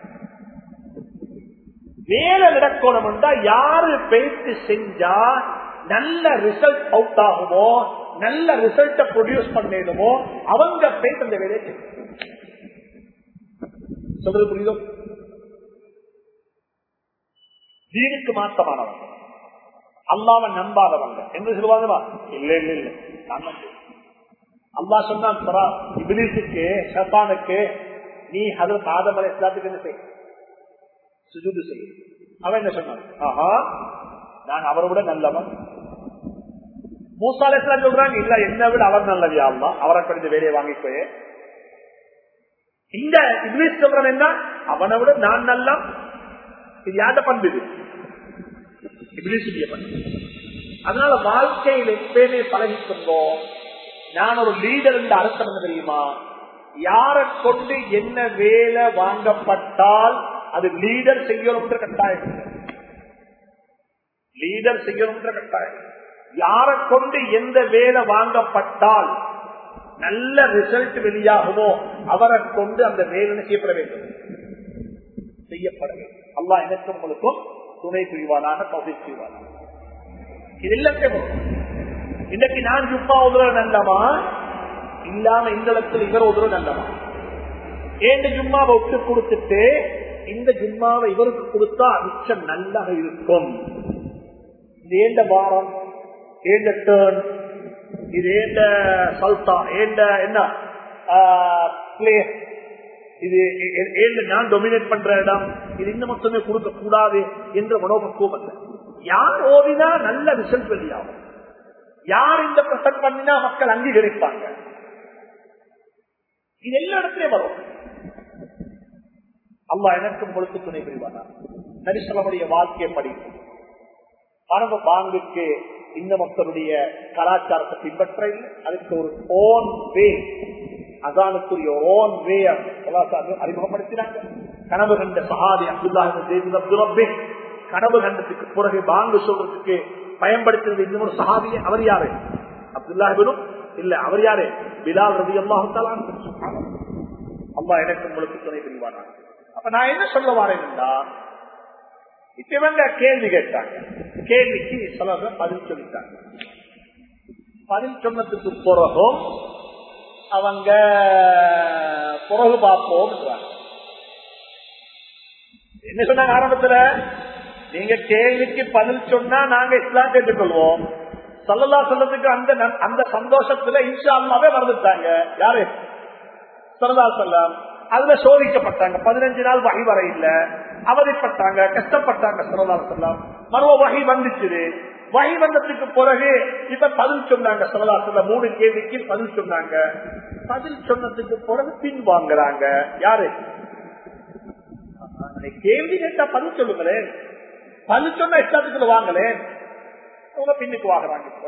வேலை நடக்கணும்டா யாரு பேசி செஞ்சா நல்ல ரிசல்ட் அவுட் ஆகுமோ நல்ல ரிசல்ட்ட ப்ரொடியூஸ் பண்ணிடுமோ அவங்க பேச அந்த வேலையை செய்யணும். சொல்றது புரியுதோ வீடுக்கு மாற்றமானவங்க அல்லாம நம்பாதவங்க என்று சொல்லுவாங்களா இல்ல இல்ல இல்ல நான் நம்புறேன். அல்லாஹ் சொன்னான் சரா இபிலிசுக்கு ஷப்பானுக்கு நீ ஹதரத் ஆதம் அலை இஸ்லாத்துக்கு என்ன செய் சுஜூது செய் அவன் என்ன சொன்னான் ஆஹா நான் அவரை விட நல்லவன் மூசா அலை இஸ்லாம் சொல்றாங்க இல்ல என்னை விட அவர் நல்லது அல்லா அவரை கடிந்து வேலையை வாங்கிக்கோயே இந்த இங்கிலீஷ் சொல்றவன் என்ன அவனை விட நான் நல்ல இது யார்ட பண்பு இது இங்கிலீஷுடைய பண்பு அதனால வாழ்க்கையில் எப்பயுமே பழகிக்கொண்டோம் நான் ஒரு லீடர் என்று அர்த்தம் என்ன தெரியுமா யாரை கொண்டு என்ன வேலை வாங்கப்பட்டால் அது லீடர் செய்யணும் என்ற கட்டாயம் இல்லை. லீடர் செய்யணும் என்ற கட்டாயம் யாரை கொண்டு எந்த வேலை வாங்கப்பட்டால் நல்ல ரிசல்ட் வெளியாகுமோ அவரை கொண்டு அந்த வேலை செய்யப்பட வேண்டும் செய்யப்பட வேண்டும் அல்லா எனக்கும் உங்களுக்கும் துணை புரிவானாக பகுதி செய்வானாக இது எல்லாத்தையும் வரும். இன்னைக்கு நான் ஜுப்பா உதவ நல்லமா இல்லாம இந்த இடத்துல இவர் உதவ நல்லமா ஏண்ட ஜும்மாவை விட்டு கொடுத்துட்டு இந்த ஜும்மாவை இவருக்கு கொடுத்தா மிச்சம் நல்லா இருக்கும் இது ஏண்ட வாரம் ஏண்ட டேர்ன் இது ஏண்ட சல்தா ஏண்ட என்ன பிளேஸ் இது ஏ- ஏ- ஏண்ட நான் டொமினேட் பண்ற இடம் இது இன்னும் மட்டுமே கொடுக்க கூடாது என்ற மனோபக்குவம் அல்ல யார் ஓதினா நல்ல ரிசல்ட் வெளியாகும் யார் இந்த பிரசன்ட் பண்ணினா மக்கள் அங்கீகரிப்பாங்க இது எல்லா இடத்துலயும் வரும் அல்லா எனக்கு உங்களுக்கு துணை புரிவானா நரிசலமுடைய வாழ்க்கையை படிக்கும் பணவ பாங்குக்கு இந்த மக்களுடைய கலாச்சாரத்தை பின்பற்ற இல்லை அதுக்கு ஒரு ஓன் வே அதானுக்குரிய ஓன் வே அறிமுகப்படுத்தினாங்க கனவு கண்ட சஹாதி அப்துல்லா அப்துல் கனவு கண்டத்துக்கு பிறகு பாங்கு சொல்றதுக்கு பயன்படுத்தினது இன்னும் ஒரு சஹாபிய அவர் யாரு அப்துல்லாஹிபனும் இல்ல அவர் யாரு பிலால் ரவி அல்லாஹால அம்மா எனக்கு உங்களுக்கு துணை புரிவானா அப்ப நான் என்ன சொல்ல வரேன்டா இப்ப இவங்க கேள்வி கேட்டாங்க கேள்விக்கு சிலர் பதில் சொல்லிட்டாங்க பதில் சொன்னதுக்கு பிறகும் அவங்க பிறகு பார்ப்போம் என்ன சொன்னாங்க ஆரம்பத்துல நீங்க கேள்விக்கு பதில் சொன்னா நாங்க இஸ்லாம் கேட்டுக்கொள்வோம் சல்லல்லா சொல்றதுக்கு அந்த ந- அந்த சந்தோஷத்துல இன்ஷா அல்லாவே மறந்துட்டாங்க யாரு சல்லா சொல்லம் அதுல சோதிக்கப்பட்டாங்க பதினஞ்சு நாள் வகை வர இல்ல அவதிப்பட்டாங்க கஷ்டப்பட்டாங்க சல்லா சொல்லம் மறுவ வகை வந்துச்சு வகை வந்ததுக்கு பிறகு இப்ப பதில் சொன்னாங்க சல்லா சொல்ல மூணு கேள்விக்கு பதில் சொன்னாங்க பதில் சொன்னதுக்கு பிறகு பின் வாங்குறாங்க யாரு நீ கேள்வி கேட்டா பதில் சொல்லுங்களேன் பதில் சொன்னா இஷ்டத்துக்குள்ள வாங்களேன் அவங்க பின்னுக்கு வாங்குறாங்க இப்ப.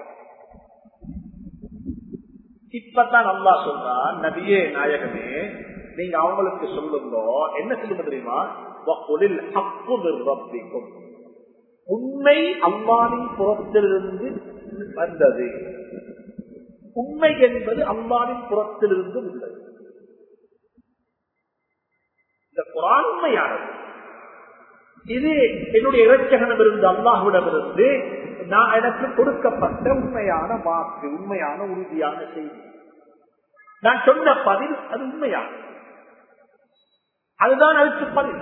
இப்பதான் நல்லா சொல்றான் நபியே நாயகமே நீங்க அவங்களுக்கு சொல்லுங்க என்ன சொல்லுங்க தெரியுமா வக்குலில் ஹக்கு நிர்வபிக்கும் உண்மை அம்மாவின் புறத்திலிருந்து வந்தது உண்மை என்பது அம்மாவின் புறத்திலிருந்து உள்ளது இந்த குரான் உண்மையானது இது என்னுடைய இறைச்சகனம் இருந்து அல்லாஹுவிடம் இருந்து நான் எனக்கு கொடுக்கப்பட்ட உண்மையான வாக்கு உண்மையான உறுதியான செய்தி நான் சொன்ன பதில் அது உண்மையான அதுதான் அதுக்கு பதில்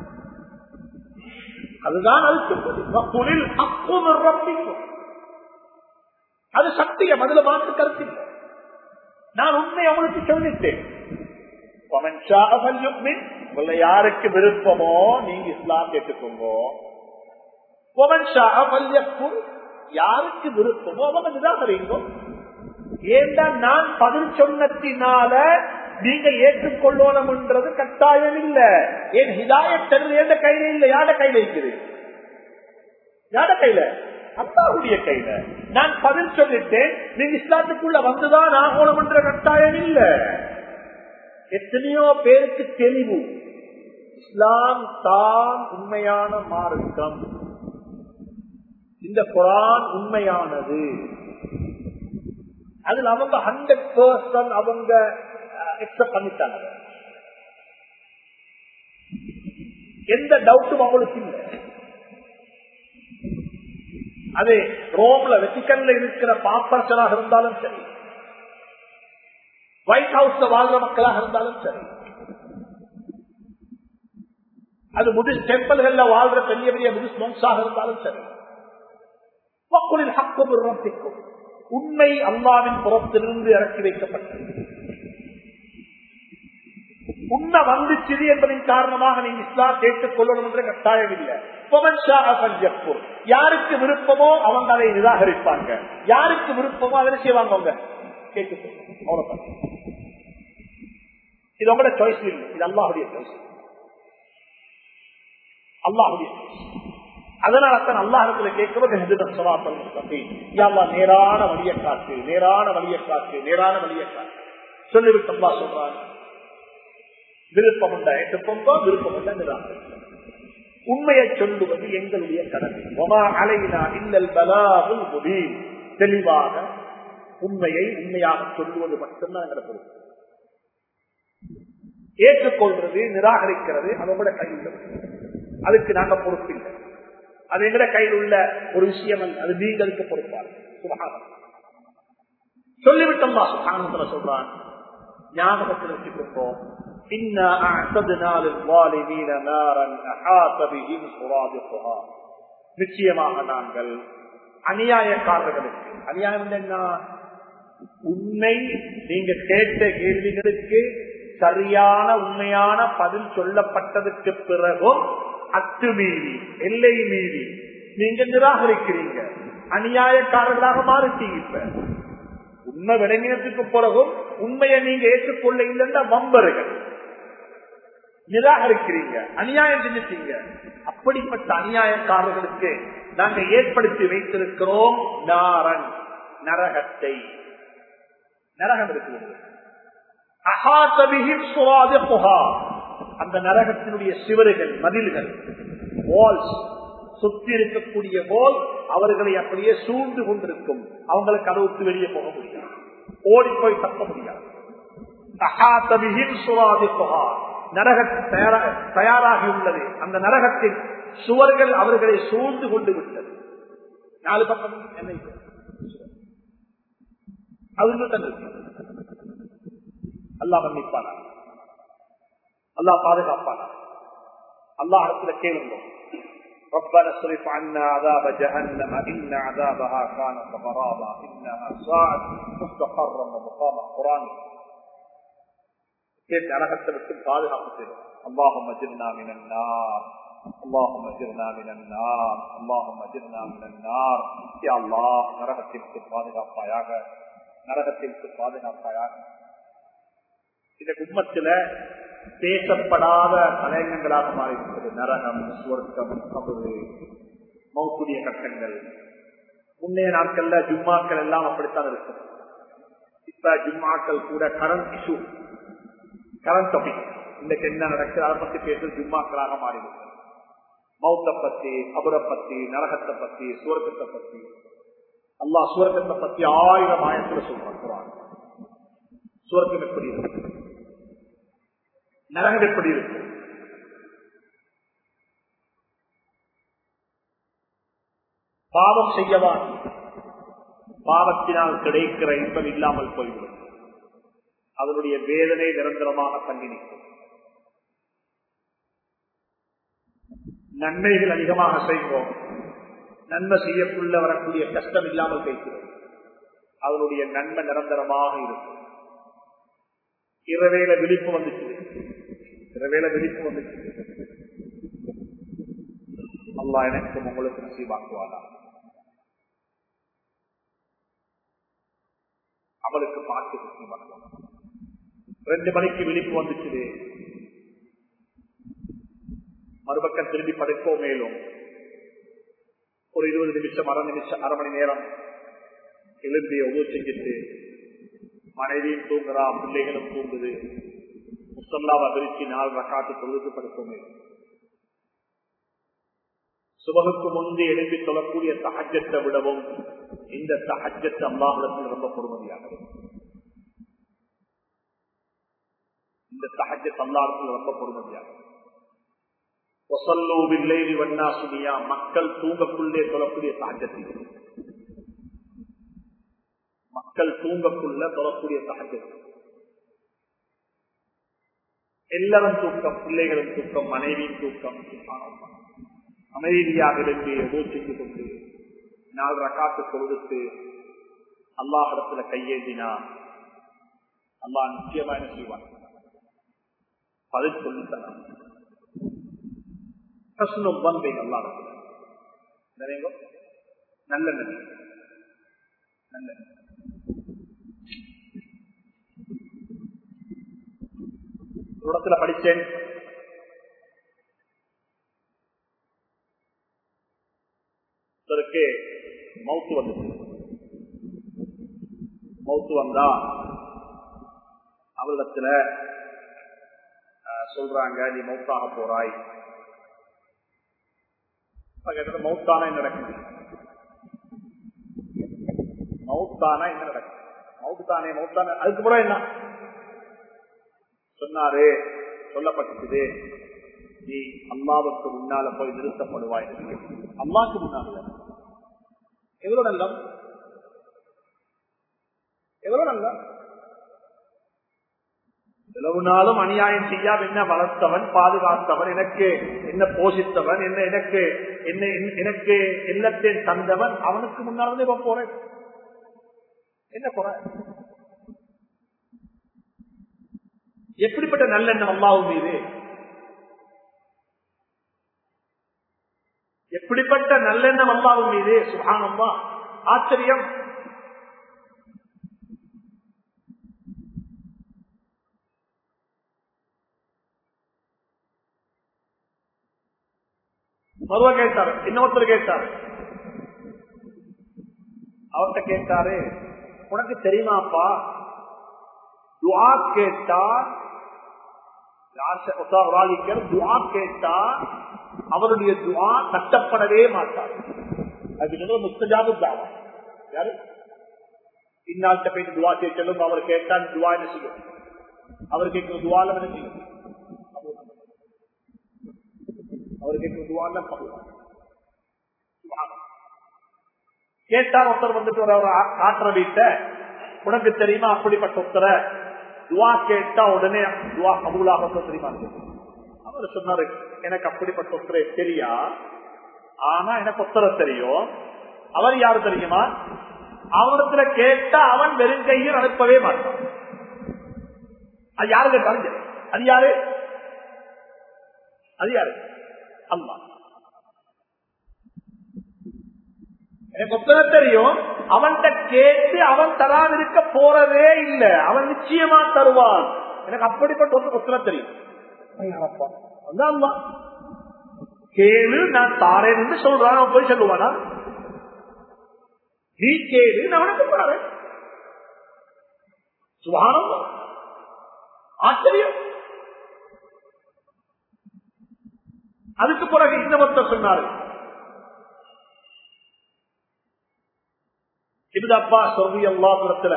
அதுதான் அதுக்கு பதில் வக்குலில் ஹக்கும் ரப்பிக்கும். அது சத்தியம் அதுல மாற்று கருத்து இல்லை. நான் உண்மை அவங்களுக்கு சொல்லிட்டேன் ومن شاء فليؤمن. உங்களை யாருக்கு விருப்பமோ நீங்க இஸ்லாம் கேட்டுக்கோங்க ومن شاء فليكفر. யாருக்கு விருப்பமோ அவங்க நிராகரிங்க ஏண்டா நான் பதில் சொன்னத்தினால நீங்க ஏற்றுக்கொள்ளணும்ன்றது கட்டாயம் இல்ல ஏன் ஹிதாயத் எந்த கையில இல்ல யார கையில இருக்குது யார கையில அல்லாஹுடைய கையில நான் பதில் சொல்லிட்டேன் நீங்க இஸ்லாத்துக்குள்ள வந்துதான் ஆகணும் என்ற கட்டாயம் இல்ல எத்தனையோ பேருக்கு தெளிவு இஸ்லாம் தான் உண்மையான மார்க்கம் இந்த குரான் உண்மையானது அதுல அவங்க ஹண்ட்ரட் பர்சன்ட் அவங்க எக்ஸப்ட் பண்ணிட்டாங்க எந்த டவுட்டும் அவங்களுக்கு இல்லை அது ரோம்ல வெட்டிக்கல்ல இருக்கிற பாப்பரசனாக இருந்தாலும் சரி ஒயிட் ஹவுஸ்ல வாழ்ற மக்களாக இருந்தாலும் சரி அது புதிஸ்ட் டெம்பிள்கள்ல வாழ்ற பெரிய பெரிய புதிஸ்ட் மோங்ஸாக இருந்தாலும் சரி மக்களின் ஹக்கு ரப்பிக்கும் உண்மை அல்லாவின் புறத்திலிருந்து இறக்கி வைக்கப்பட்டது உண்மை வந்துச்சு என்பதன் காரணமாக நீங்க இஸ்லாம் கேட்டுக் கொள்ளணும் என்ற கட்டாயம் இல்லை யாருக்கு விருப்பமோ அவங்க அதை நிராகரிப்பாங்க யாருக்கு விருப்பமோ அதை செய்வாங்க அவங்க கேட்டுக்கொள்ளும் இது உங்களோட சாய்ஸ் இல்லை இது அல்லாஹுடைய சாய்ஸ் அல்லாஹுடைய அதனால தான் அல்லாஹத்துல கேட்கிறது நேரான வழியை காத்து நேரான வழியை காத்து நேரான வழியை காத்து சொல்லிவிட்டு அல்லா சொல்றாங்க விருப்பம் உண்டா ஏற்றுக்கொண்டோ விருப்பம் உண்டா நிராகரிக்கும் உண்மையை சொல்லுவது எங்களுடைய கடமை அலையினா இல்லல் பலாவுல் முபீன் தெளிவாக உண்மையை உண்மையாக சொல்லுவது மட்டும்தான் எங்களை பொறுப்பு ஏற்றுக்கொள்றது நிராகரிக்கிறது அதோட கையில் அதுக்கு நாங்க பொறுப்பில்லை அது எங்கட கையில் உள்ள ஒரு விஷயம் அல்ல அது நீங்களுக்கு பொறுப்பாரு சுபகாரம் சொல்லிவிட்டோம் சுகானத்துல சொல்றான் ஞாபகத்தில் வச்சுக்கொண்டோம் நிச்சயமாக நாங்கள் அநியாயக்காரர்களுக்கு அநியாயம் என்ன உண்மை நீங்க கேட்ட கேள்விகளுக்கு சரியான உண்மையான பதில் சொல்லப்பட்டதுக்கு பிறகும் அத்துமீறி எல்லை மீறி நீங்க நிராகரிக்கிறீங்க அநியாயக்காரர்களாக மாறிட்டீங்க இப்ப உண்மை விளங்கினத்துக்கு பிறகும் உண்மையை நீங்க ஏற்றுக்கொள்ள இல்லைன்னா வம்பர்கள் நிராகரிக்கிறீங்க அநியாயம் செஞ்சிட்டீங்க அப்படிப்பட்ட அநியாயக்காரர்களுக்கு நாங்க ஏற்படுத்தி வைத்திருக்கிறோம் நாரன் நரகத்தை நரகம் இருக்கிறது அகாத்தபிகின் சுவாத புகா அந்த நரகத்தினுடைய சிவறுகள் மதில்கள் வால்ஸ் சுத்தி இருக்கக்கூடிய போல் அவர்களை அப்படியே சூழ்ந்து கொண்டிருக்கும் அவங்களுக்கு அளவுக்கு வெளியே போக முடியாது ஓடி போய் தப்ப முடியாது நரக தயாராகி உள்ளது அந்த நரகத்தின் சுவர்கள் அவர்களை சூழ்ந்து கொண்டு விட்டது நாலு பக்கம் என்ன அது அல்லா மன்னிப்பானா அல்லா பாதுகாப்பானா அல்லாஹ் இடத்துல கேளுங்க ربنا اصرف عنا عذاب جهنم إن عذابها كان غرابا إنها ساعت مستقرا ومقاما قرآن كيف நரகத்தை விட்டு பாதுகாப்பு செய்யும் اللهم اجرنا من النار اللهم اجرنا من النار اللهم اجرنا من النار يا الله நரகத்திற்கு பாதுகாப்பாயாக நரகத்திற்கு பாதுகாப்பாயாக இந்த குடும்பத்துல பேசப்படாத தலையங்கங்களாக மாறிவிட்டது நரகம் சுவர்க்கம் கபரு மௌத்துடைய கட்டங்கள் முன்னைய நாட்கள்ல ஜும்மாக்கள் எல்லாம் அப்படித்தான் இருக்கும் இப்ப ஜும்மாக்கள் கூட கரண்ட் இஷ்யூ கரண்ட் டாபிக் இன்னைக்கு என்ன நடக்குது அதை பத்தி பேசுறது ஜும்மாக்களாக மாறிவிட்டது மௌத்த பத்தி அபுரை பத்தி நரகத்தை பத்தி சுவர்க்கத்தை பத்தி அல்லா சுவர்க்கத்தை பத்தி ஆயிரம் ஆயிரத்துல சொல்றான் சுவர்க்கம் எப்படி இருக்கு நரகம் எப்படி இருக்கு பாவம் செய்யவான் பாவத்தினால் கிடைக்கிற இன்பம் இல்லாமல் போய்விடும் அதனுடைய வேதனை நிரந்தரமாக தங்கி நிற்கும் நன்மைகள் அதிகமாக செய்வோம் நன்மை செய்யக்குள்ள வரக்கூடிய கஷ்டம் இல்லாமல் பேசுகிறோம் அதனுடைய நன்மை நிரந்தரமாக இருக்கும் இரவேல விழிப்பு வந்துச்சு இரவேல விழிப்பு வந்துச்சு அல்லா எனக்கு உங்களுக்கு நசீவாக்குவாரா அவளுக்கு பாட்டு நசீவாக்குவாரா ரெண்டு மணிக்கு விழிப்பு வந்துச்சு மறுபக்கம் திரும்பி படுக்கோ மேலும் ஒரு இருபது நிமிஷம் அரை நிமிஷம் அரை மணி நேரம் எழுந்தி ஒவ்வொரு செஞ்சுட்டு மனைவியும் தூங்குறா பிள்ளைகளும் தூங்குது முசல்லாவை விரிச்சு நாள் ரக்காத்து தொழுது படுத்துமே சுபகுக்கு முந்தி எழுப்பி சொல்லக்கூடிய தகஜத்தை விடவும் இந்த தகஜத்தை அல்லாஹிடத்தில் ரொம்ப பொறுமதியாகும் இந்த தகஜத் அல்லாஹிடத்தில் ரொம்ப பொறுமதியாகும் ஒசல்லோவில்லை வண்ணா சுனியா மக்கள் தூங்கக்குள்ளே சொல்லக்கூடிய தகஜத்தில் மக்கள் தூங்கக்குள்ள சொல்லக்கூடிய தகஜத்தில் எல்லாரும் தூக்கம் பிள்ளைகளும் தூக்கம் மனைவியும் தூக்கம் அமைதியாக இருந்து யோசித்துக் கொண்டு நாலு ரக்காத்து கொடுத்து அல்லாஹிடத்துல கையேந்தினா அல்லாஹ் நிச்சயமா என்ன செய்வான் பதில் சொல்லி தரான் வந்தேன் அல்லாஹிடத்துல நினைவோ நல்ல நிலை நல்ல ஒரு இடத்துல படிச்சேன் ஒருத்தருக்கு மவுத்து வந்துச்சு மவுத்து வந்தா அவரிடத்துல சொல்றாங்க நீ மவுத்தாக போறாய் மவுத்தானா என்ன நடக்குது மவுத்தானா என்ன நடக்கும் மவுத்தானே மவுத்தான அதுக்கு கூட என்ன சொன்னாரு சொல்லப்பட்டது நீ அம்மாவுக்கு முன்னால போய் நிறுத்தப்படுவாய் அம்மாவுக்கு முன்னால எவ்வளவு நல்லம் எவ்வளவு நல்லம் எவ்வளவு நாளும் அநியாயம் செய்யாம என்ன வளர்த்தவன் பாதுகாத்தவன் எனக்கு என்ன போஷித்தவன் என்ன எனக்கு என்ன எனக்கு எல்லாத்தையும் தந்தவன் அவனுக்கு முன்னால இப்ப போறேன் என்ன போற எப்படிப்பட்ட நல்லெண்ணம் அல்லாவும் மீது எப்படிப்பட்ட நல்லெண்ணம் அல்லாவும் மீது சுகானம்மா ஆச்சரியம் மருவ கேட்டாரு இன்னொருத்தர் கேட்டாரு அவர்கிட்ட கேட்டாரு உனக்கு தெரியுமாப்பா துவா கேட்டா துவா கேட்டா அவருடைய துவா கட்டப்படவே மாட்டார் அது முஸ்தஜாபு தாவா யாரு இந்நாள்கிட்ட போய் துவா கேட்கலும் அவர் கேட்டால் துவா என்ன செய்யும் அவர் கேட்கிற துவால என்ன செய்யும் அவர் கேட்கிற துவால கேட்டார் ஒருத்தர் வந்துட்டு ஒரு காட்டுற வீட்டை உனக்கு தெரியுமா அப்படிப்பட்ட ஒருத்தரை துவா கேட்டா உடனே துவா கபூலாக தெரியுமா அவர் சொன்னாரு எனக்கு அப்படிப்பட்ட ஒருத்தரை தெரியா ஆனா எனக்கு ஒருத்தரை தெரியும் அவர் யாரு தெரியுமா அவனத்துல கேட்டா அவன் வெறும் கையில் அனுப்பவே மாட்டான் அது யாரு கேட்டாலும் அது யாரு அது யாரு அம்மா எனக்கு ஒத்தனை தெரியும் அவன்கிட்ட கேட்டு அவன் தராதிருக்க போறதே இல்லை அவன் நிச்சயமா தருவான் எனக்கு அப்படிப்பட்ட ஒன்று ஒத்தனை தெரியும் கேளு நான் தாரேன் என்று சொல்றான் அவன் போய் சொல்லுவானா நீ கேளு நான் உனக்கு போறேன் சுவானம் ஆச்சரியம் அதுக்கு பிறகு இன்னொருத்தர் சொன்னாரு இப்பா சொல்லி எல்லாத்துல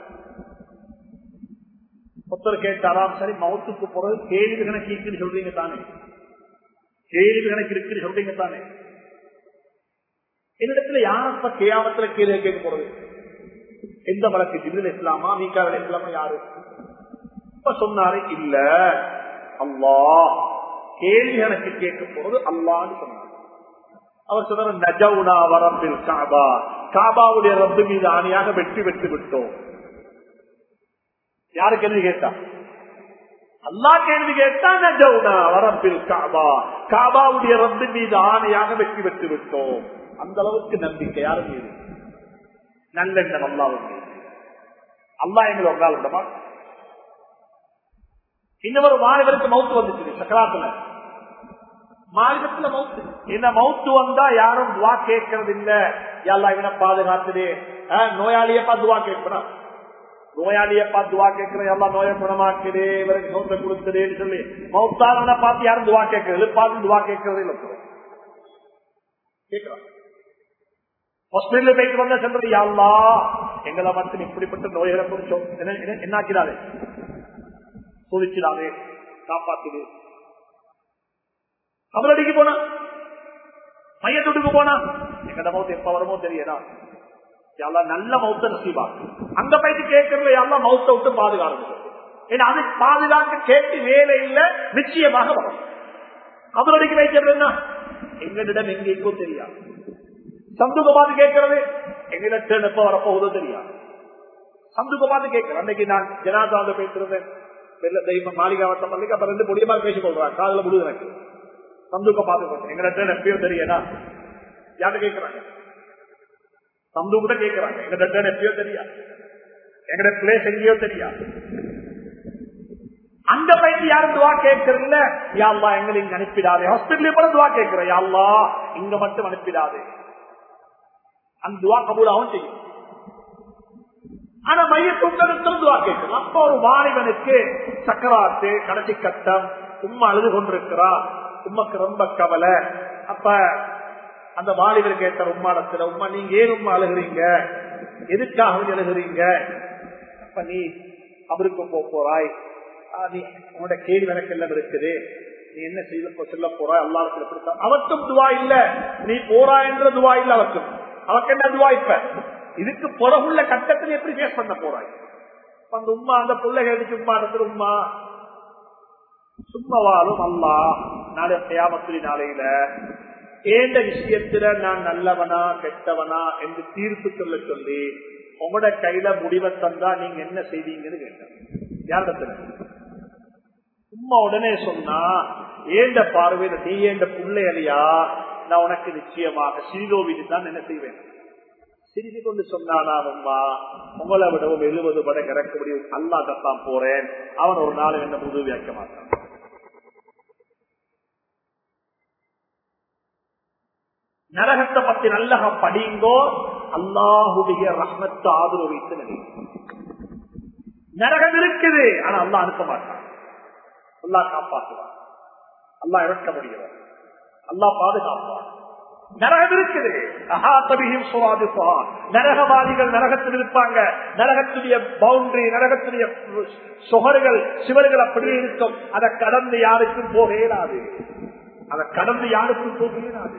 ஒருத்தர் கேட்டாராம் சரி மௌத்துக்கு போறது கேள்வி கணக்கு இருக்குன்னு சொல்றீங்க தானே கேள்வி கணக்கு இருக்குன்னு சொல்றீங்க தானே என்னிடத்துல யாரப்ப கேயாமத்துல கேள்வி கேட்க போறது எந்த வழக்கு ஜிபில் இஸ்லாமா மீக்காவில் இஸ்லாமா யாரு இப்ப சொன்னாரு இல்ல அல்லா கேள்வி கணக்கு கேட்க போறது அல்லான்னு சொன்னார் அவர் சொன்னார் நஜவுனா வரம்பில் காபா காபாவுடைய ரத்து மீது ஆணையாக வெற்றி பெற்று விட்டோம் யாரு கேள்வி கேட்டா அல்லா கேள்வி கேட்டா நஜவுனா வரம்பில் காபா காபாவுடைய ரத்து மீது ஆணையாக வெற்றி பெற்று விட்டோம் அந்த அளவுக்கு நம்பிக்கை யாரு மீது நல்லெண்ணம் அல்லாவும் மீது அல்லா எங்களை ஒரு நாள் விடமா இன்னொரு மாணவருக்கு மவுத்து வந்துச்சு சக்கராத்துல மார்க்கத்துல மவுத்து இந்த மவுத்து வந்தா யாரும் துவா கேட்கறது இல்ல எல்லாம் இவனை பாதுகாத்துடு நோயாளிய பார்த்து துவா கேட்கணும் நோயாளிய பார்த்து துவா கேட்கிற எல்லாம் நோயை குணமாக்குது இவருக்கு சொந்த கொடுத்துடுன்னு சொல்லி மௌத்தாரனை பார்த்து யாரும் துவா கேட்கறது பார்த்து துவா கேட்கறது இல்லை கேட்கிறான் ஹாஸ்பிட்டல் போயிட்டு வந்த சென்றது யாழ்லா எங்களை மட்டும் இப்படிப்பட்ட நோய்களை குறிச்சோம் என்னாக்கிறாரு சோதிச்சிடாதே காப்பாத்துது அவரடிக்கு போனா மையத்துட்டுக்கு போனா எங்கட மௌத்து எப்ப வருமோ தெரியதா எல்லாம் நல்ல மௌத்த நசீபா அங்க போயிட்டு கேட்கறதுல எல்லாம் மௌத்த விட்டு பாதுகாப்பு ஏன்னா அது பாதுகாக்க கேட்டு வேலை இல்ல நிச்சயமாக வரும் அவரடிக்கு வைக்கிறது என்ன எங்களிடம் எங்கேக்கோ தெரியாது சந்துக பார்த்து கேட்கறது எங்களிடம் எப்ப வரப்போகுதோ தெரியாது சந்துக பார்த்து கேட்கிறேன் அன்னைக்கு நான் ஜனாதாவில் பேசுறேன் வெள்ள தெய்வம் மாளிகாவட்ட பள்ளிக்கு அப்புறம் ரெண்டு முடியமா பேசிக் கொள்றாங்க காதல முழு எனக்கு சந்துக்க பார்த்து எங்களிடம் எப்பயோ தெரியனா யாரு கேட்கிறாங்க சந்து கூட கேட்கிறாங்க எங்கிட்ட எப்பயோ தெரியாது எங்கட பிளேஸ் எங்கேயோ தெரியாது அந்த பைக்கு யாரும் துவா கேட்கறதுல யாழ்லா எங்களை இங்க அனுப்பிடாதே ஹாஸ்பிட்டல் கூட துவா கேட்கிற யாழ்லா இங்க மட்டும் அனுப்பிடாதே அந்த துவா கபூலாவும் செய்யும் ஆனா மைய தூக்கத்தும் துவா கேட்கணும் அப்ப ஒரு வாலிபனுக்கு சக்கராத்து கடைசி கட்டம் உம்மா அழுது கொண்டிருக்கிறா உம்மக்கு ரொம்ப கவலை அப்ப அந்த வாலிபர் கேட்ட உம்மாடத்துல உம்மா நீங்க ஏன் உம்மா அழுகிறீங்க எதுக்காக எழுதுறீங்க அப்ப நீ அவருக்கு போக போறாய் நீ உன்னோட கேள்வி எனக்கு எல்லாம் இருக்குது நீ என்ன செய்த சொல்ல போறாய் அல்லாடத்துல கொடுத்தா அவர்க்கும் துவா இல்ல நீ போறா என்ற துவா இல்ல அவர்க்கும் அவருக்கு என்ன துவா இப்ப இதுக்கு புறகுள்ள கட்டத்தில் எப்படி பேஸ் பண்ண போறாய் அந்த உமா அந்த பிள்ளைகள் எடுத்து உமா இடத்துல உமா சும்மாவாலும் அல்லா நாளை தேமத்திரி நாளையில ஏந்த விஷயத்துல நான் நல்லவனா கெட்டவனா என்று தீர்ப்பு சொல்ல சொல்லி உங்களோட கையில முடிவை தந்தா நீங்க என்ன செய்வீங்கன்னு கேட்டேன் யாரிடத்துல சும்மா உடனே சொன்னா ஏண்ட பார்வையில நீ ஏண்ட பிள்ளையலையா நான் உனக்கு நிச்சயமாக சீதோவிட்டு தான் என்ன செய்வேன் சிரிச்சு கொண்டு சொன்னானா அம்மா உங்களை விடவும் எழுபது பட கிடக்க முடியும் அல்லாதான் போறேன் அவன் ஒரு நாள் என்ன உதவி வைக்க மாட்டான் நரகத்தை பத்தி நல்ல படிங்கோ அல்லாஹுடைய ரஹ்மத்து ஆதரவு வைத்து நிலை நரகம் இருக்குது ஆனா அல்லா அனுப்ப மாட்டான் அல்லா காப்பாற்றுவான் அல்லா இறக்க முடியும் அல்லா பாதுகாப்பான் நரகம் இருக்குது நரகவாதிகள் நரகத்தில் இருப்பாங்க நரகத்துடைய பவுண்டரி நரகத்துடைய சுகர்கள் சிவர்கள் அப்படி இருக்கும் அதை கடந்து யாருக்கும் போக இயலாது அதை கடந்து யாருக்கும் போக இயலாது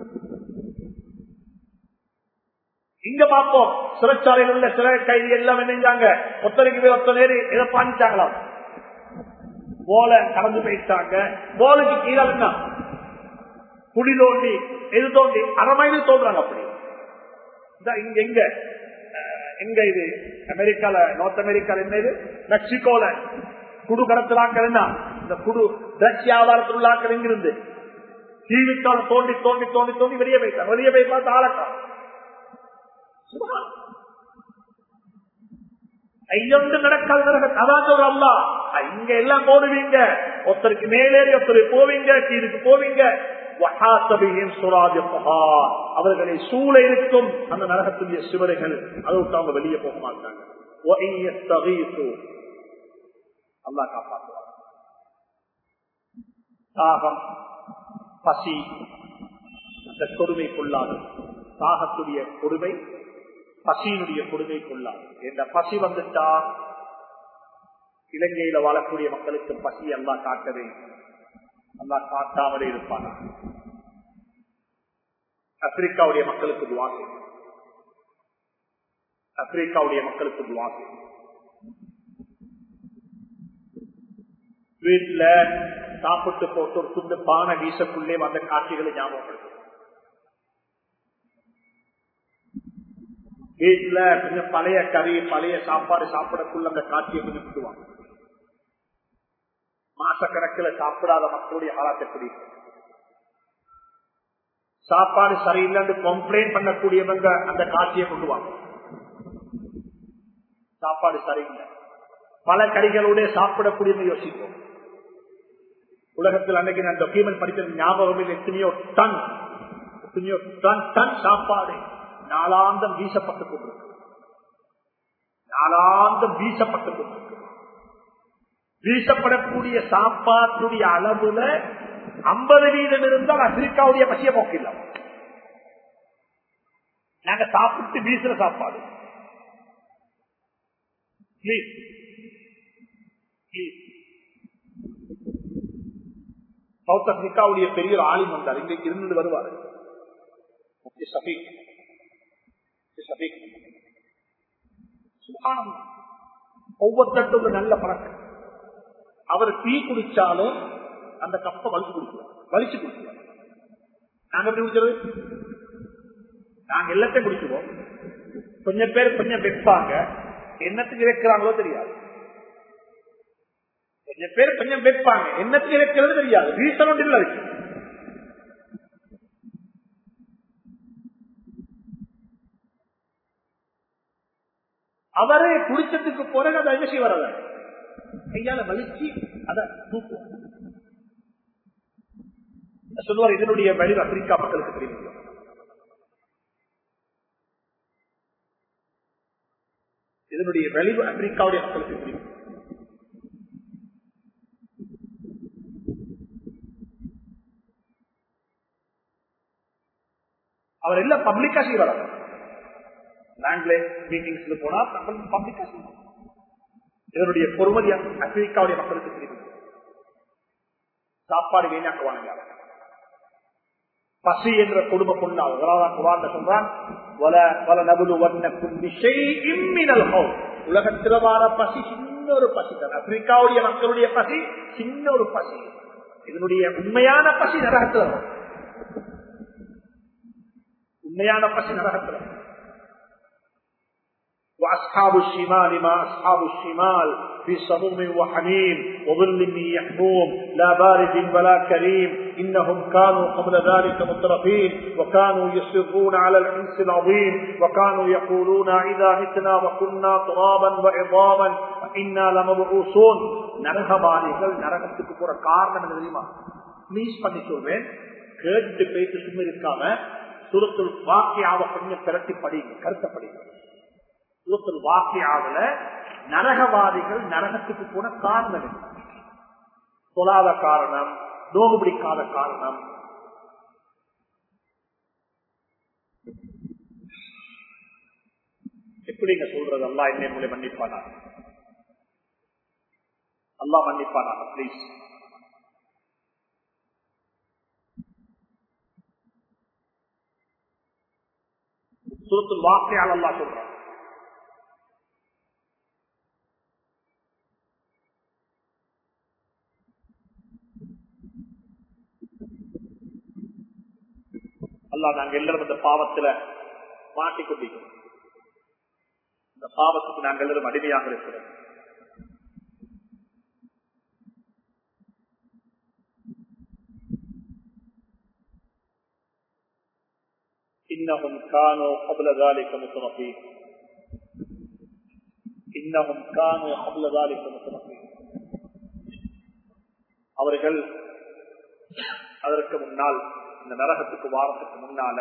இங்க பார்ப்போம் சிறைச்சாலையில் உள்ள சிறை கைதி எல்லாம் என்னஞ்சாங்க ஒத்தனைக்கு போய் ஒத்த நேரம் இதை பாஞ்சாங்களாம் போல கடந்து போயிட்டாங்க போலுக்கு கீழே குடி தோண்டி எது தோண்டி அரை மைல் தோன்றாங்க அப்படி இங்க எங்க எங்க இது அமெரிக்கால நார்த் அமெரிக்கால என்ன இது மெக்சிகோல குடு கடத்துலாக்கள் என்ன இந்த குடு ட்ரக்ஸ் வியாபாரத்தில் உள்ளாக்கள் எங்கிருந்து தீவிக்கால தோண்டி தோண்டி தோண்டி தோண்டி வெளியே போயிட்டாங்க வெளியே போய் பார்த்து ஆளக்கா ஐயொன்று நடக்காது அதான் அல்லா இங்க எல்லாம் போடுவீங்க ஒருத்தருக்கு மேலேறி ஒருத்தர் போவீங்க கீழுக்கு போவீங்க அவர்களை சூழ இருக்கும் அந்த நரகத்துடைய சிவரைகள் அதற்கு அவங்க வெளியே போக மாட்டாங்க அல்லா காப்பாற்றுவார் தாகம் பசி அந்த கொடுமைக்குள்ளாது தாகத்துடைய கொடுமை பசியினுடைய கொடுமைக்குள்ளாது இந்த பசி வந்துட்டா இலங்கையில வாழக்கூடிய மக்களுக்கு பசி எல்லாம் காட்டவே அல்லா காட்டாமலே இருப்பாங்க ஆப்பிரிக்காவுடைய மக்களுக்கு துவாசை ஆப்பிரிக்காவுடைய மக்களுக்கு துவாசை வீட்டுல சாப்பிட்டு போட்டு ஒரு துண்டு பானை வீசக்குள்ளே வந்த காட்சிகளை ஞாபகப்படுத்தும் வீட்டுல கொஞ்சம் பழைய கறி பழைய சாப்பாடு சாப்பிடக்குள்ள அந்த காட்சியை கொஞ்சம் விட்டுவாங்க மாசக்கணக்கில் சாப்பிடாத மக்களுடைய ஆளாத்தை பிடிக்கும் சாப்பாடு சரியில்லைன்னு கம்ப்ளைண்ட் பண்ணக்கூடியவங்க அந்த காட்சியை கொண்டு வாங்க சாப்பாடு சரியில்லை பல கறிகளோட சாப்பிடக்கூடியவங்க யோசிப்போம் உலகத்தில் அன்னைக்கு நான் டாக்குமெண்ட் படிக்கிறது ஞாபகம் இல்லை எத்தனையோ டன் எத்தனையோ டன் டன் சாப்பாடு நாளாந்தம் வீசப்பட்டுக் கொண்டிருக்கு நாளாந்தம் வீசப்பட்டுக் கொண்டிருக்கு வீசப்படக்கூடிய சாப்பாட்டுடைய அளவுல ஐம்பது வீதம் இருந்தால் ஆப்பிரிக்காவுடைய பசிய போக்கில்ல நாங்க சாப்பிட்டு வீசுற சாப்பாடு Please. Please. சவுத் ஆப்பிரிக்காவுடைய பெரிய ஒரு ஆலிம் வந்தார் இன்றைக்கு இருந்து வருவார் முஃப்தி ஷபீக் முஃப்தி ஷபீக். சுப்ஹானல்லாஹ். ஒவ்வொருத்தருக்கும் ஒரு நல்ல பழக்கம் அவர் டீ குடிச்சாலும் அந்த கப்பை வலிச்சு குடிக்குவார் வலிச்சு குடிக்குவார் நாங்க எப்படி குடிக்கிறது நாங்க எல்லாத்தையும் குடிக்குவோம் கொஞ்சம் பேர் கொஞ்சம் வைப்பாங்க என்னத்துக்கு வைக்கிறாங்களோ தெரியாது கொஞ்சம் பேர் கொஞ்சம் வைப்பாங்க என்னத்துக்கு வைக்கிறது தெரியாது ரீசன் ஒன்று இல்லை அதுக்கு அவரே குடிச்சதுக்கு பிறகு அதை என்ன செய்ய வரல கையால வலிச்சு அதை தூக்குவோம் சொல்லுவார் இதனுடைய வழி ஆப்பிரிக்கா மக்களுக்கு தெரியும் இதனுடைய விளைவு அமெரிக்காவுடைய மக்களுக்கு தெரியும் அவர் எல்லாம் பப்ளிக்கா செய்வார் லாங்குவேஜ் மீட்டிங்ஸ்ல போனா பப்ளிக்கா செய்வார் இதனுடைய பொறுமதி அமெரிக்காவுடைய மக்களுக்கு தெரியும் சாப்பாடு வீணாக்குவாங்க பசி என்ற குடும்ப பொண்ணால் குரான் சொல்றான் உலகத்தில் வார பசி சின்ன ஒரு பசி தான் ஆப்பிரிக்காவுடைய மக்களுடைய பசி சின்ன ஒரு பசி இதனுடைய உண்மையான பசி நரகத்தில் வரும் உண்மையான பசி நரகத்தில் வரும் وأصحاب الشمال ما أصحاب الشمال في سموم وحميم وظل من يحموم لا بارد ولا كريم إنهم كانوا قبل ذلك مترفين وكانوا يصرون على الحنس العظيم وكانوا يقولون إذا متنا وكنا ترابا وعظاما إنا لمبعوثون நரகவாதிகள் நரகத்துக்கு போற காரணம் என்ன தெரியுமா ப்ளீஸ் பண்ணி சொல்வேன் கேட்டு பேசி சும்மா இருக்காம சுரத்துள் வாக்கியாவ கொஞ்சம் திரட்டி படிங்க கருத்தை படிங்க சூரத்தில் வாக்கியாவில் நரகவாதிகள் நரகத்துக்கு போன காரணம் என்ன தொழாத காரணம் நோகு பிடிக்காத காரணம் எப்படிங்க சொல்றது அல்லா என்னை உங்களை மன்னிப்பானா அல்லா மன்னிப்பானா பிளீஸ் சூரத்தில் வாக்கையால் அல்லா சொல்றான் அல்லா நாங்க எல்லாரும் இந்த பாவத்துல மாட்டிக்கொண்டிருக்கிறோம் இந்த பாவத்துக்கு நாங்கள் எல்லாரும் அடிமையாக இருக்கிறோம் إنهم كانوا قبل ذلك مترفين إنهم كانوا قبل ذلك مترفين அவர்கள் அதற்கு முன்னால் இந்த நரகத்துக்கு வாரத்துக்கு முன்னால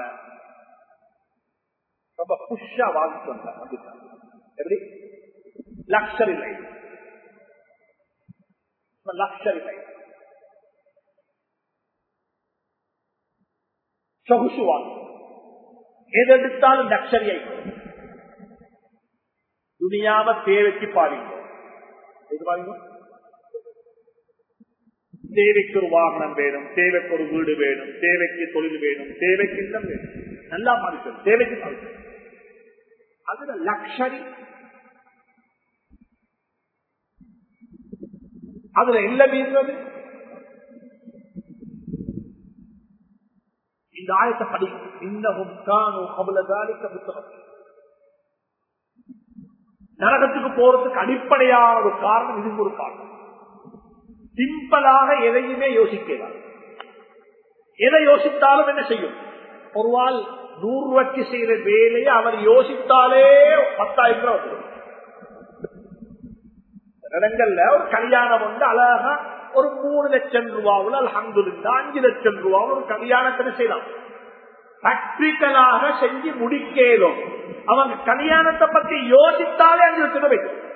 ரொம்ப புஷ்ஷா வாழ்ந்துட்டு வந்தார் எப்படி லக்ஷரி லைஃப் லக்ஷரி லைஃப் சொகுசு வாழ்க்கை எதெடுத்தாலும் லக்ஷரி ஆயிடும் துணியாம தேவைக்கு பாருங்க எது பாருங்க தேவைக்கு ஒரு வாகனம் வேணும் தேவைக்கு ஒரு வீடு வேணும் தேவைக்கு தொழில் வேணும் தேவைக்கு இல்லம் வேணும் நல்லா மாறிக்கணும் தேவைக்கு மாறிக்கணும் அதுல லக்ஷரி அதுல இல்ல வீசுறது இந்த ஆயத்தை படி இன்னமும் காணும் அவ்வளவுதாலிக்க புத்தகம் நரகத்துக்கு போறதுக்கு அடிப்படையான ஒரு காரணம் இது ஒரு காரணம் சிம்பிளாக எதையுமே யோசிக்கிறார் எதை யோசித்தாலும் என்ன செய்யும் ஒருவாள் நூறு ரூபாய்க்கு செய்யற வேலையை அவர் யோசித்தாலே பத்தாயிரம் ரூபாய் வந்துடும் இடங்கள்ல ஒரு கல்யாணம் வந்து அழகா ஒரு மூணு லட்சம் ரூபாவில் அல்ஹம்துலில்லா அஞ்சு லட்சம் ரூபாவில் ஒரு கல்யாணத்தை செய்யலாம் பிராக்டிக்கலாக செஞ்சு முடிக்கலும் அவங்க கல்யாணத்தை பத்தி யோசித்தாலே அஞ்சு லட்சம் ரூபாய் வைக்கும்.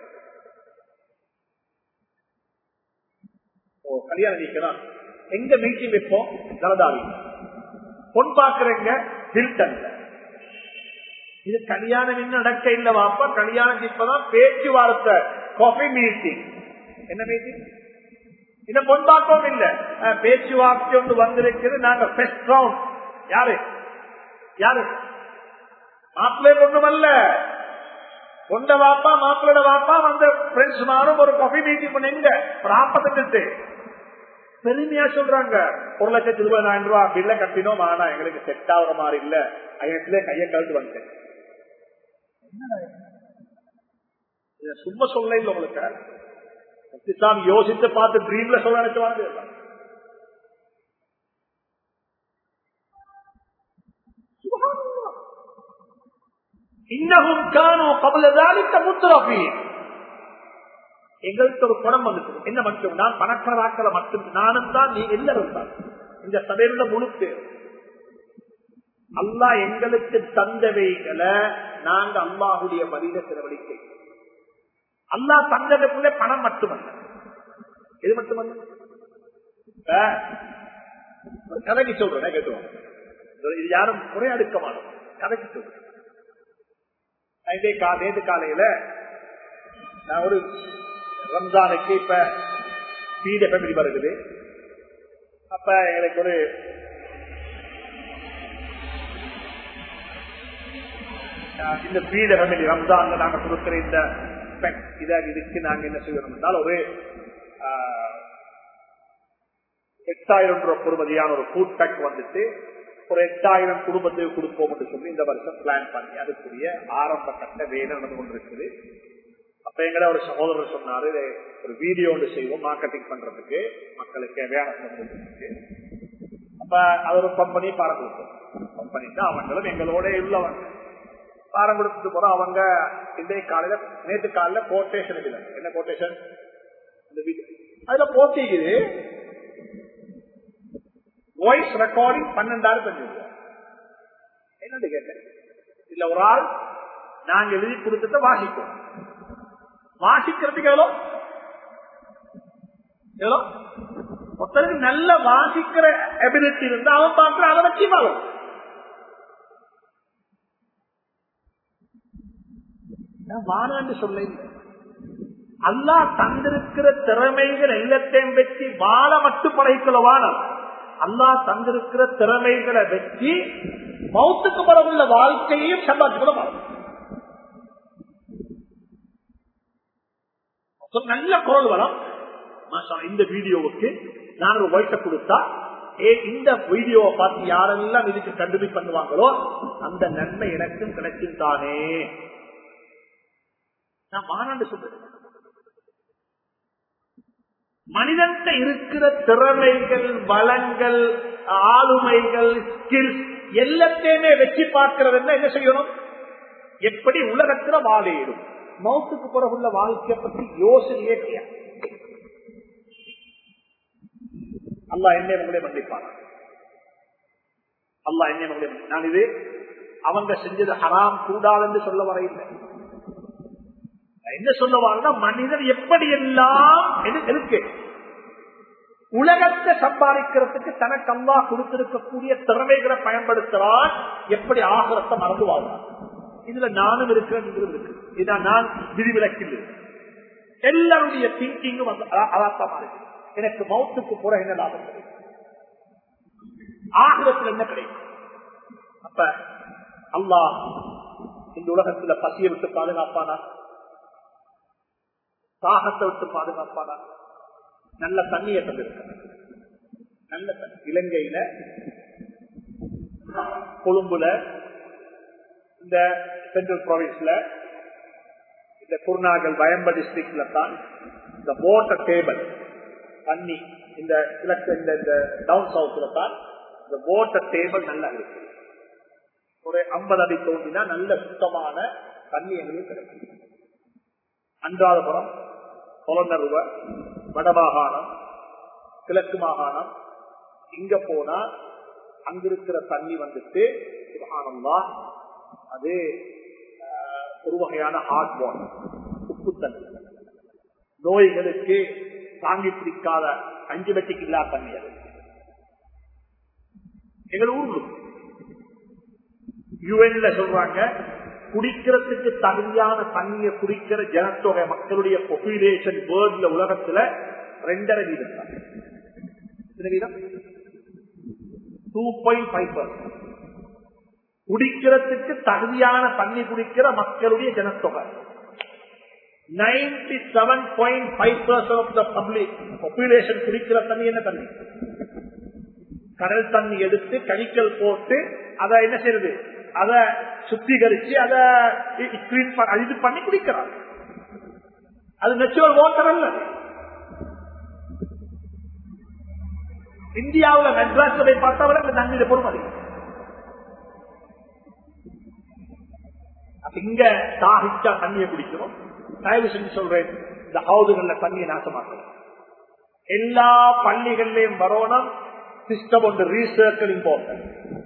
ஓ கல்யாணம் நீக்கலாம் எங்க மீட்டிங் வைப்போம் ஜலதாரி பொன் பாக்குறேங்க ஹில்டன்ல இது கல்யாணம் இன்னும் நடக்க இல்ல வாப்பா கல்யாணம் இப்பதான் பேச்சுவார்த்தை காஃபி மீட்டிங் என்ன மீட்டிங் இந்த பொன் பார்க்கவும் இல்ல அஹ், பேச்சுவார்த்தை ஒன்று வந்திருக்குது நாங்க ஃபெஸ்ட் ரவுண்ட் யாரு யாரு மாப்பிள்ளை ஒண்ணுமல்ல கொண்ட வாப்பா மாப்பிள்ளோட வாப்பா வந்த ஃப்ரெண்ட்ஸ் மாறும் ஒரு காஃபி மீட்டிங் பண்ணுங்க ஒரு ஆப்பத்துட்டு பெருமையா சொல்றாங்க ஒரு லட்சத்தி இருபதாயிரம் ரூபாய் பில்ல கட்டினோம் ஆனா எங்களுக்கு செட் ஆகுற மாதிரி இல்ல ஐயத்துல கையை கழுத்து வந்துட்டேன் என்னடா இது? இத சும்மா சொல்ல இல்லை உங்களுக்கு இஸ்லாம் யோசித்து பார்த்து ட்ரீம்ல சொல்ல நினைச்சுவாங்க இன்னகும் காணோ கபலதாலித்த முத்திரபீன் எங்களுக்கு ஒரு குணம் வந்துட்டு என்ன மட்டும் நான் பணக்காராக்களை மட்டும் நானும் தான் நீ எல்லாரும் தான் இந்த சபையில முழு பேர் அல்லாஹ் எங்களுக்கு தந்தவைகளை நாங்க அல்லாஹுடைய வழியில செலவழிக்க அல்லாஹ் தந்ததுக்குள்ள பணம் மட்டுமல்ல இது மட்டுமல்ல இப்ப ஒரு கதைக்கு சொல்றேன் கேட்டுவோம் இது யாரும் குறையடுக்க மாட்டோம் கதைக்கு சொல்றேன் இதே கா நேற்று காலையில நான் ஒரு ரம்ஜானுக்கு இப்ப பீட ஃபேமிலி வருது அப்ப எனக்கு ஒரு அஹ், இந்த பீட ஃபேமிலி ரம்ஜான்ல நாங்க கொடுக்கிற இந்த pack இத இதுக்கு நாங்க என்ன செய்யணும் என்றால் ஒரு அஹ், எட்டாயிரம் ரூபாய் பொறுமதியான ஒரு ஃபுட் பேக் வந்துட்டு ஒரு எட்டாயிரம் குடும்பத்துக்கு கொடுப்போம் என்று சொல்லி இந்த வருஷம் பிளான் பண்ணி அதுக்குரிய ஆரம்ப கட்ட வேலை நடந்து கொண்டிருக்குது அப்ப எங்கட ஒரு சகோதரர் சொன்னாரு இதை ஒரு வீடியோ ஒன்று செய்வோம் மார்க்கெட்டிங் பண்றதுக்கு மக்களுக்கு வேலை அப்ப அது ஒரு கம்பெனி பாரம் கொடுத்தோம் கம்பெனி தான் அவங்களும் எங்களோட உள்ளவங்க பாரம் கொடுத்துட்டு போறோம் அவங்க இன்றைய காலையில நேற்று காலையில கோட்டேஷன் இல்லை என்ன கோட்டேஷன் இந்த வீடியோ அதுல போட்டிக்குது வாய்ஸ் ரெக்கார்டிங் பன்னெண்டாயிரம் பண்ணிருக்கோம் என்னது கேட்டேன் இல்ல ஒரு ஆள் நாங்க எழுதி கொடுத்துட்டு வாசிப்போம் வாசிக்கிறதுக்கு எவ்வளோ எவ்வளோ ஒருத்தருக்கு நல்ல வாசிக்கிற எபிலிட்டி இருந்தா அவன் பார்க்கிற அதை வச்சு வரும் வானாண்டு சொல்ல இல்லை அல்லா தந்திருக்கிற திறமைகள் எல்லாத்தையும் வச்சு வாழ மட்டும் பழகிக்கொள்ள வானம் அல்லா தந்திருக்கிற திறமைகளை வச்சு மௌத்துக்கு பிறகுள்ள வாழ்க்கையையும் சம்பாதிக்கொள்ள வாழும் நல்ல குரல் வளம் மாஷா, இந்த வீடியோவுக்கு நான் ஒரு வயசை கொடுத்தா ஏ இந்த வீடியோவை பார்த்து யாரெல்லாம் இதுக்கு கண்டுபி பண்ணுவாங்களோ அந்த நன்மை எனக்கும் கிடைக்கும் தானே நான் மாநாண்டு சொல்றேன் மனிதன்கிட்ட இருக்கிற திறமைகள் வளங்கள் ஆளுமைகள் ஸ்கில்ஸ் எல்லாத்தையுமே வச்சு பார்க்கிறது என்ன செய்யணும் எப்படி உலகத்துல வாழையிடும் மௌத்துக்கு பிறகுள்ள வாழ்க்கையை பற்றி யோசனையே கிடையாது அல்லா என்னை உங்களே மன்னிப்பாங்க அல்லா என்னை உங்களே மன்னி- நான் இது அவங்க செஞ்சது ஹராம் கூடாதுன்னு சொல்ல வரையில்லை நான் என்ன சொல்ல வரேன்னா மனிதன் எப்படி எல்லாம் எது- இருக்கு உலகத்தை சம்பாதிக்கிறதுக்கு தனக்கு அல்லா கொடுத்திருக்கக்கூடிய திறமைகளை பயன்படுத்துறான் எப்படி ஆகரத்தை மறந்து வாழ்றான் இதுல நானும் இருக்கிறேன் நீங்களும் இருக்கு இதான் நான் விதிவிலக்கில் இருக்கேன். எல்லாருடைய திங்கிங்கும் அதாத்தமா இருக்கு எனக்கு மௌத்துக்கு புற என்ன லாபம் கிடைக்கும் ஆகிரத்தில் என்ன கிடைக்கும் அப்ப அல்லாஹ் இந்த உலகத்துல பசியை விட்டு பாதுகாப்பானா தாகத்தை விட்டு பாதுகாப்பானா நல்ல தண்ணியை தந்திருக்க நல்ல தண்ணி இலங்கையில கொழும்புல இந்த சென்ட்ரல் ப்ராவின்ஸ்ல இந்த குருநாகல் வயம்ப டிஸ்ட்ரிக்ட்ல தான் இந்த வாட்டர் டேபிள் தண்ணி இந்த கிழக்கு இந்த இந்த டவுன் சவுத்ல தான் இந்த வாட்டர் டேபிள் நல்லா இருக்கு ஒரு ஐம்பது அடி தோண்டினா நல்ல சுத்தமான தண்ணி எங்களுக்கு கிடைக்கும் அன்றாதபுரம் கொலநருவ வடமாகாணம் கிழக்கு மாகாணம் இங்க போனா அங்க இருக்கிற தண்ணி வந்துட்டு சுபஹானல்லா அது ஆஹ், ஒரு வகையான ஹார்ட் வாட்டர் உப்பு தண்ணி நோய்களுக்கு தாங்கி பிடிக்காத அஞ்சுபெட்டிக்கு இல்லா தண்ணி அது எங்கள் ஊர்ல யுஎன்ல சொல்றாங்க குடிக்கிறதுக்கு தகுதியான தண்ணியை குடிக்கிற ஜனத்தொகை மக்களுடைய பாப்புலேஷன் வேர்ல்ட்ல உலகத்துல ரெண்டரை வீதம் தான் எத்தனை வீதம் டூ பாயிண்ட் ஃபைவ் பர்சன்ட் குடிக்கிறதுக்கு தகுதியான தண்ணி குடிக்கிற மக்களுடைய ஜனத்தொகை ninety seven point five percent of the public population குடிக்கிற தண்ணி என்ன தண்ணி கடல் தண்ணி எடுத்து கணிக்கல் போட்டு அதை என்ன செய்யறது அதை சுத்திகரிச்சு அதை ட்ரீட் பண்ண- இது பண்ணி குடிக்கிறாங்க அது நெச்சுரல் வாட்டர் அல்ல இந்தியாவுல மெட்ராஸ்ல பார்த்தவரை இந்த தண்ணீர் பொறுமதி அப்ப இங்க தாகிச்சா தண்ணியை குடிக்கிறோம் தயவு செஞ்சு சொல்றேன் இந்த ஹவுதுகள்ல தண்ணியை நாசமாக்கணும் எல்லா பள்ளிகள்லயும் வரணும் சிஸ்டம் ஒன்று ரீசர்ச் இம்பார்ட்டன்ட்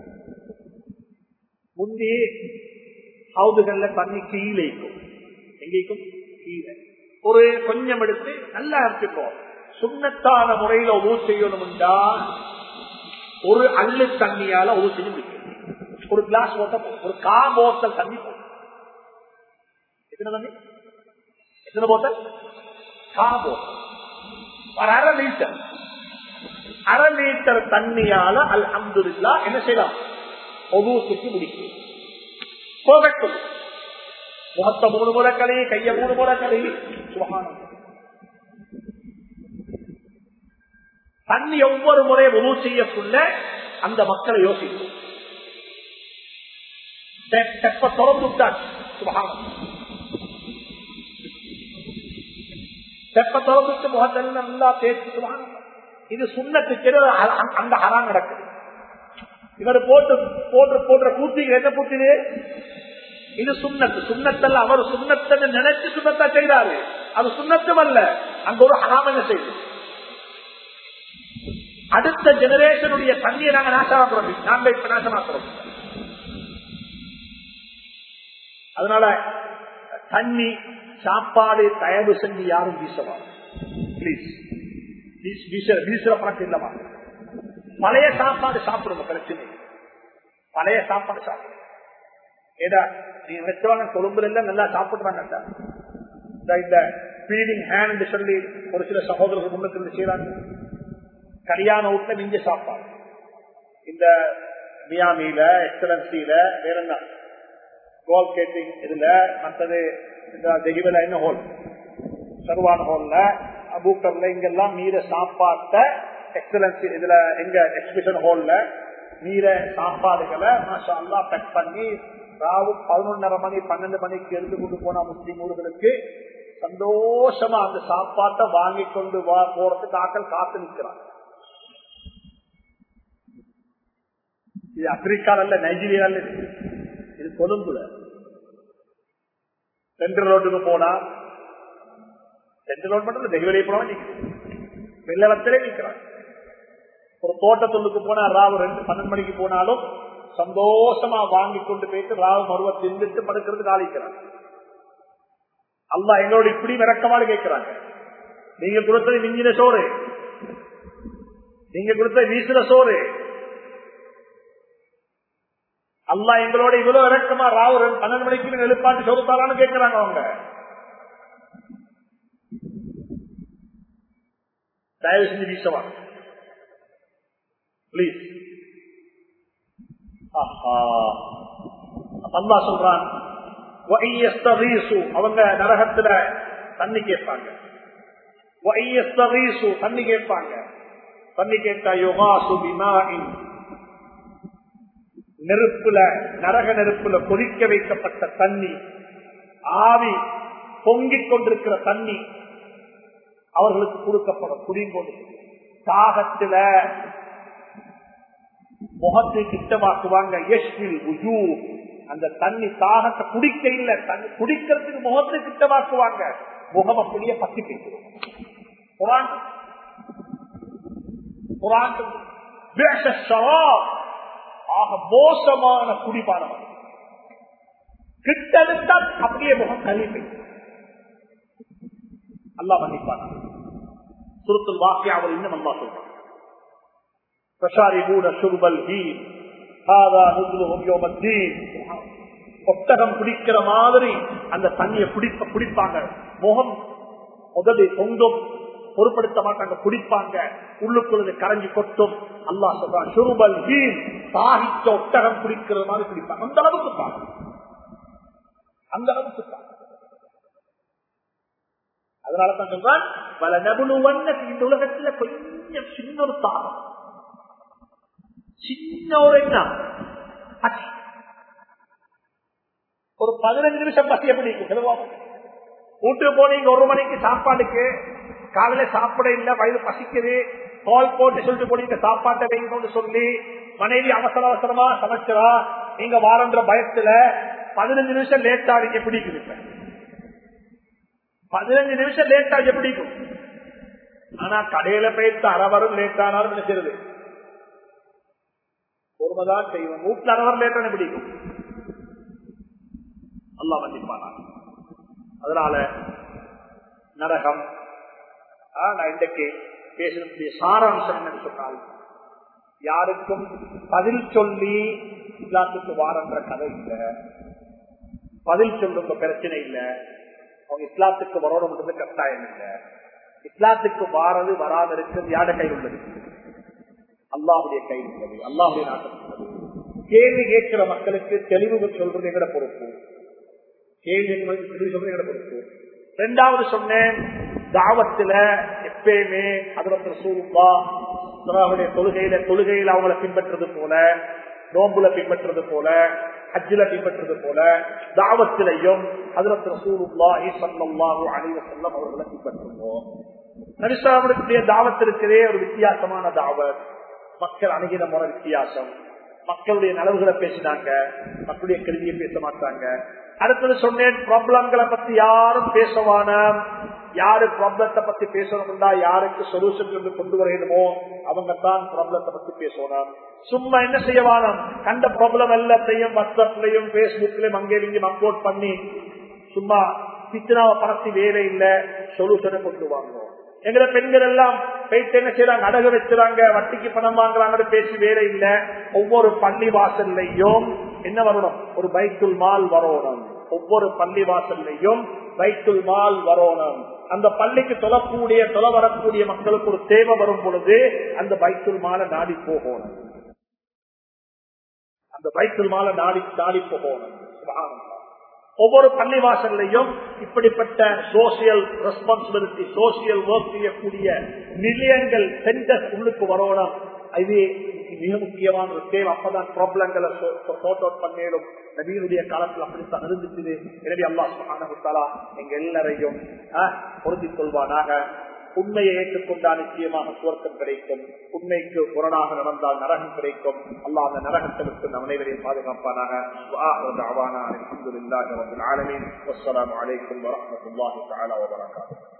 முந்தி ஹவுதுகள்ல தண்ணி கீழே இருக்கும் எங்கேக்கும் கீழே ஒரு கொஞ்சம் எடுத்து நல்லா எடுத்துக்கோம் சுண்ணத்தான முறையில உதவு செய்யணும்டா ஒரு அள்ளு தண்ணியால உதவு செய்ய முடியும் ஒரு கிளாஸ் ஓட்ட ஒரு கா போத்தல் தண்ணி போதும். எத்தனை தண்ணி எத்தனை போத்தல் கா போத்தல் ஒரு அரை லிட்டர் அரை லிட்டர் தண்ணியால அல்ஹம்துலில்லா என்ன செய்யலாம் ஒவ்வொருத்துக்கு முடிக்கும் போகட்டும் முகத்தை மூணு முறை கழி கைய மூணு முறை கழி சுகானம் தண்ணி ஒவ்வொரு முறை உதவு செய்யக்குள்ள அந்த மக்களை யோசிக்கும் தெப்ப திறந்து விட்டாச்சு சுகானம் தெப்ப திறந்துட்டு முகத்தில் நல்லா தேய்ச்சி சுகானம் இது சுண்ணத்துக்கு அந்த ஹராம் நடக்குது இவர் போட்டு போட்டு போடுற கூத்தி என்ன கூத்தினு இது சுண்ணத்து சுண்ணத்தல்ல அவர் சுண்ணத்தை நினைச்சு சுண்ணத்தா செய்தாரு அது சுண்ணத்தும் அல்ல அங்க ஒரு ஹராம் என்ன செய்யுது அடுத்த ஜெனரேஷனுடைய தண்ணியை நாங்க நாசமாக்குறோம் நாங்க இப்ப நாசமாக்குறோம் அதனால தண்ணி சாப்பாடு தயவு செஞ்சு யாரும் வீசவா பிளீஸ் வீசுற பழக்கம் இல்லமா பழைய சாப்பாடு சாப்பிடுங்க பிரச்சனை பழைய சாப்பாடு சாப்பிடுங்க ஏடா நீ வச்சவங்க கொழும்புல எல்லாம் நல்லா சாப்பிடுறாங்க இந்த ஃபீடிங் ஹேண்ட் சொல்லி ஒரு சில சகோதரர்கள் முன்னத்தில் செய்யறாங்க கல்யாண வீட்டுல மிஞ்ச சாப்பாடு இந்த மியாமியில எக்ஸலன்சியில வேற என்ன கோல் கேட்டிங் இதுல மற்றது இந்த தெகிவல என்ன ஹோல் சர்வான ஹோல்ல அபூக்கர்ல இங்கெல்லாம் மீற சாப்பாட்ட எக்ஸலன்சி இதுல எங்க எக்ஸிபிஷன் ஹோல்ல மீற சாப்பாடுகளை மாஷா அல்லா பேக் பண்ணி ராவு பதினொன்னரை மணி பன்னெண்டு மணிக்கு எடுத்து கொண்டு போனா முஸ்லீம் ஊர்களுக்கு சந்தோஷமா அந்த சாப்பாட்டை வாங்கி கொண்டு வா போறதுக்கு ஆக்கள் காத்து நிற்கிறாங்க இது ஆப்பிரிக்கால இல்ல நைஜீரியால இருக்கு இது கொழும்புல சென்ட்ரல் ரோட்டுக்கு போனா சென்ட்ரல் ரோட் மட்டும் டெலிவரி போனா வெள்ளவத்திலே நிற்கிறாங்க ஒரு தோட்டத்துள்ளுக்கு போனா ராவு ரெண்டு பன்னெண்டு மணிக்கு போனாலும் சந்தோஷமா வாங்கி கொண்டு போயிட்டு ராவு மருவ தின்னுட்டு படுக்கிறதுக்கு ஆளிக்கிறாங்க அல்லா எங்களோட இப்படி விளக்கமாடு கேட்கிறாங்க நீங்க கொடுத்தது மிஞ்சின சோறு நீங்க கொடுத்த வீசுற சோறு அல்லா எங்களோட இவ்வளவு இறக்கமா ராவு ரெண்டு பன்னெண்டு மணிக்கு எழுப்பாட்டு சோறுத்தாரான்னு கேட்கிறாங்க அவங்க தயவு செஞ்சு வீசவாங்க பிளீஸ் அல்லா சொல்றான் அவங்க நரகத்துல தண்ணி கேட்பாங்க தண்ணி கேட்பாங்க தண்ணி கேட்டா யோகா சுபிமாயின் நெருப்புல நரக நெருப்புல கொதிக்க வைக்கப்பட்ட தண்ணி ஆவி பொங்கிக் கொண்டிருக்கிற தண்ணி அவர்களுக்கு கொடுக்கப்படும் குடிங்கொண்டு தாகத்துல முகத்தை கிட்டமாக்குவாங்க யஷ்மில் உஜூ அந்த தண்ணி தாகத்தை குடிக்க இல்ல தண்ணி குடிக்கிறதுக்கு முகத்தை கிட்டமாக்குவாங்க முகம் அப்படியே பத்தி பேசுவோம் குரான் குரான் பிஅஸ ஷராப். ஆக மோசமான குடிபானம் அது. கிட்டத்தட்ட அப்படியே முகம் கழிப்பை அல்லாஹ் மன்னிப்பானா சுருத்துல் வாக்கியாவில் இன்னும் அல்லா சொல்றான் பிரசாரிபூட சுருபல் ஹீன் ஹாதா நுதுலுஹும் யௌமத்தீன் ஒட்டகம் குடிக்கிற மாதிரி அந்த தண்ணியை குடிப்ப குடிப்பாங்க முகம் உதவி தொங்கும் பொருட்படுத்த மாட்டாங்க குடிப்பாங்க உள்ளுக்குள்ளது கரைஞ்சி கொட்டும் அல்லாஹ் சொல்றான் சுருபல் ஹீன் சாகிச்ச ஒட்டகம் குடிக்கிற மாதிரி குடிப்பாங்க அந்த அளவுக்கு தான் அந்த அளவுக்கு தான் அதனால தான் சொல்றான் பல நபுலுவன் இந்த உலகத்துல கொஞ்சம் சின்ன ஒரு தாகம் சின்ன ஒரு என்ன பசி. ஒரு பதினஞ்சு நிமிஷம் பசி எப்படி இருக்கும் சொல்லுவாங்க வீட்டுக்கு போனீங்க ஒரு மணிக்கு சாப்பாடுக்கு காலையில சாப்பிட இல்ல வயது பசிக்குது கால் போட்டு சொல்லிட்டு போனீங்க சாப்பாட்டை வைங்கன்னு சொல்லி மனைவி அவசர அவசரமா சமைச்சரா நீங்க வாரன்ற பயத்துல பதினஞ்சு நிமிஷம் லேட்டா நீங்க பிடிக்குது இப்ப. பதினஞ்சு நிமிஷம் லேட்டா பிடிக்கும் ஆனா கடையில போயிட்டு அரவரும் லேட்டானாலும் நினைக்கிறது பொறுமைதான் செய்வோம் வீட்டுல அரவர் லேட்டான பிடிக்கும் அல்லா மன்னிப்பானா அதனால நரகம் ஆ, நான் இன்றைக்கு பேசக்கூடிய சாராம்சம் என்னன்னு சொன்னால் யாருக்கும் பதில் சொல்லி இஸ்லாத்துக்கு வாரன்ற கதை இல்லை பதில் சொல்லுங்க பிரச்சனை இல்லை அவங்க இஸ்லாத்துக்கு வரணும்ன்றது கட்டாயம் இல்லை இஸ்லாத்துக்கு வாரது வராது இருக்கிறது யார கையில் உள்ளது அல்லாஹுடைய கையில் உள்ளது அல்லாஹுடைய நாட்டம் உள்ளது கேள்வி கேட்கிற மக்களுக்கு தெளிவு சொல்றது எங்கட பொறுப்பு கேள்வி தெளிவு சொல்றது எங்கட பொறுப்பு ரெண்டாவது சொன்னேன் தாவத்துல எப்பயுமே அதுல சூருப்பா தலாவுடைய தொழுகையில தொழுகையில அவங்கள பின்பற்றது போல நோம்புல பின்பற்றது போல ஹஜ்ஜில பின்பற்றது போல தாவத்திலையும் அதுல ரசூலுல்லாஹி ஸல்லல்லாஹு அலைஹி வஸல்லம் அவர்களை பின்பற்றுவோம் நபிசாவுடைய தாவத் இருக்கிறதே ஒரு வித்தியாசமான தாவத் மக்கள் அணுகின முறை வித்தியாசம் மக்களுடைய நலவுகளை பேசினாங்க மக்களுடைய கருதியை பேச மாட்டாங்க அடுத்தது சொன்னேன் ப்ராப்ளங்களை பத்தி யாரும் பேசவான யாரு ப்ராப்ளத்தை பத்தி பேசணும்னா யாருக்கு சொல்யூஷன் கொண்டு வரணுமோ அவங்க தான் ப்ராப்ளத்தை பத்தி பேசணும் சும்மா என்ன செய்யவானம் கண்ட ப்ராப்ளம் எல்லாத்தையும் வாட்ஸ்அப்லயும் பேஸ்புக்லயும் அங்கே இங்கே அப்லோட் பண்ணி சும்மா பிச்சனாவை பரத்தி வேலை இல்ல சொல்யூஷனை கொண்டு வாங்கணும் எங்களை பெண்கள் எல்லாம் போயிட்டு என்ன செய்யறாங்க அடகு வச்சுறாங்க வட்டிக்கு பணம் வாங்குறாங்கன்னு பேசி வேற இல்ல ஒவ்வொரு பள்ளி வாசல்லையும் என்ன வரணும் ஒரு பைத்துல் மால் வரணும் ஒவ்வொரு பள்ளி வாசல்லையும் பைத்துல் மால் வரணும் அந்த பள்ளிக்கு தொழக்கூடிய தொலை வரக்கூடிய மக்களுக்கு ஒரு தேவை வரும் பொழுது அந்த பைத்துல் மாலை நாடி போகணும் அந்த பைத்துல் மாலை நாடி நாடி போகணும் சுபஹானல்லாஹ். ஒவ்வொரு பள்ளிவாசல்லையும் இப்படிப்பட்ட சோசியல் ரெஸ்பான்சிபிலிட்டி சோசியல் ஒர்க் செய்யக்கூடிய மில்லியன்கள் சென்டர்ஸ் உள்ளுக்கு வரணும் இது மிக முக்கியமான ஒரு தேவை அப்பதான் ப்ராப்ளங்களை சோர்ட் அவுட் பண்ணிடும் நவீனுடைய காலத்தில் அப்படித்தான் இருந்துச்சு எனவே அல்லா சுகானா எங்க எல்லாரையும் பொருந்திக் கொள்வானாக உண்மையை ஏற்றுக்கொண்டா நிச்சயமாக சுவர்க்கம் கிடைக்கும் உண்மைக்கு புறனாக நடந்தால் நரகம் கிடைக்கும் அல்லாஹ் அந்த நரகத்திற்கு நம் அனைவரையும் பாதுகாப்பானாக அலமதுல்லாஹி ரபில் ஆலமீன் வஸ்ஸலாமு அலைக்கும் வரஹ்மத்துல்லாஹி தஆலா வபரகாத்துஹு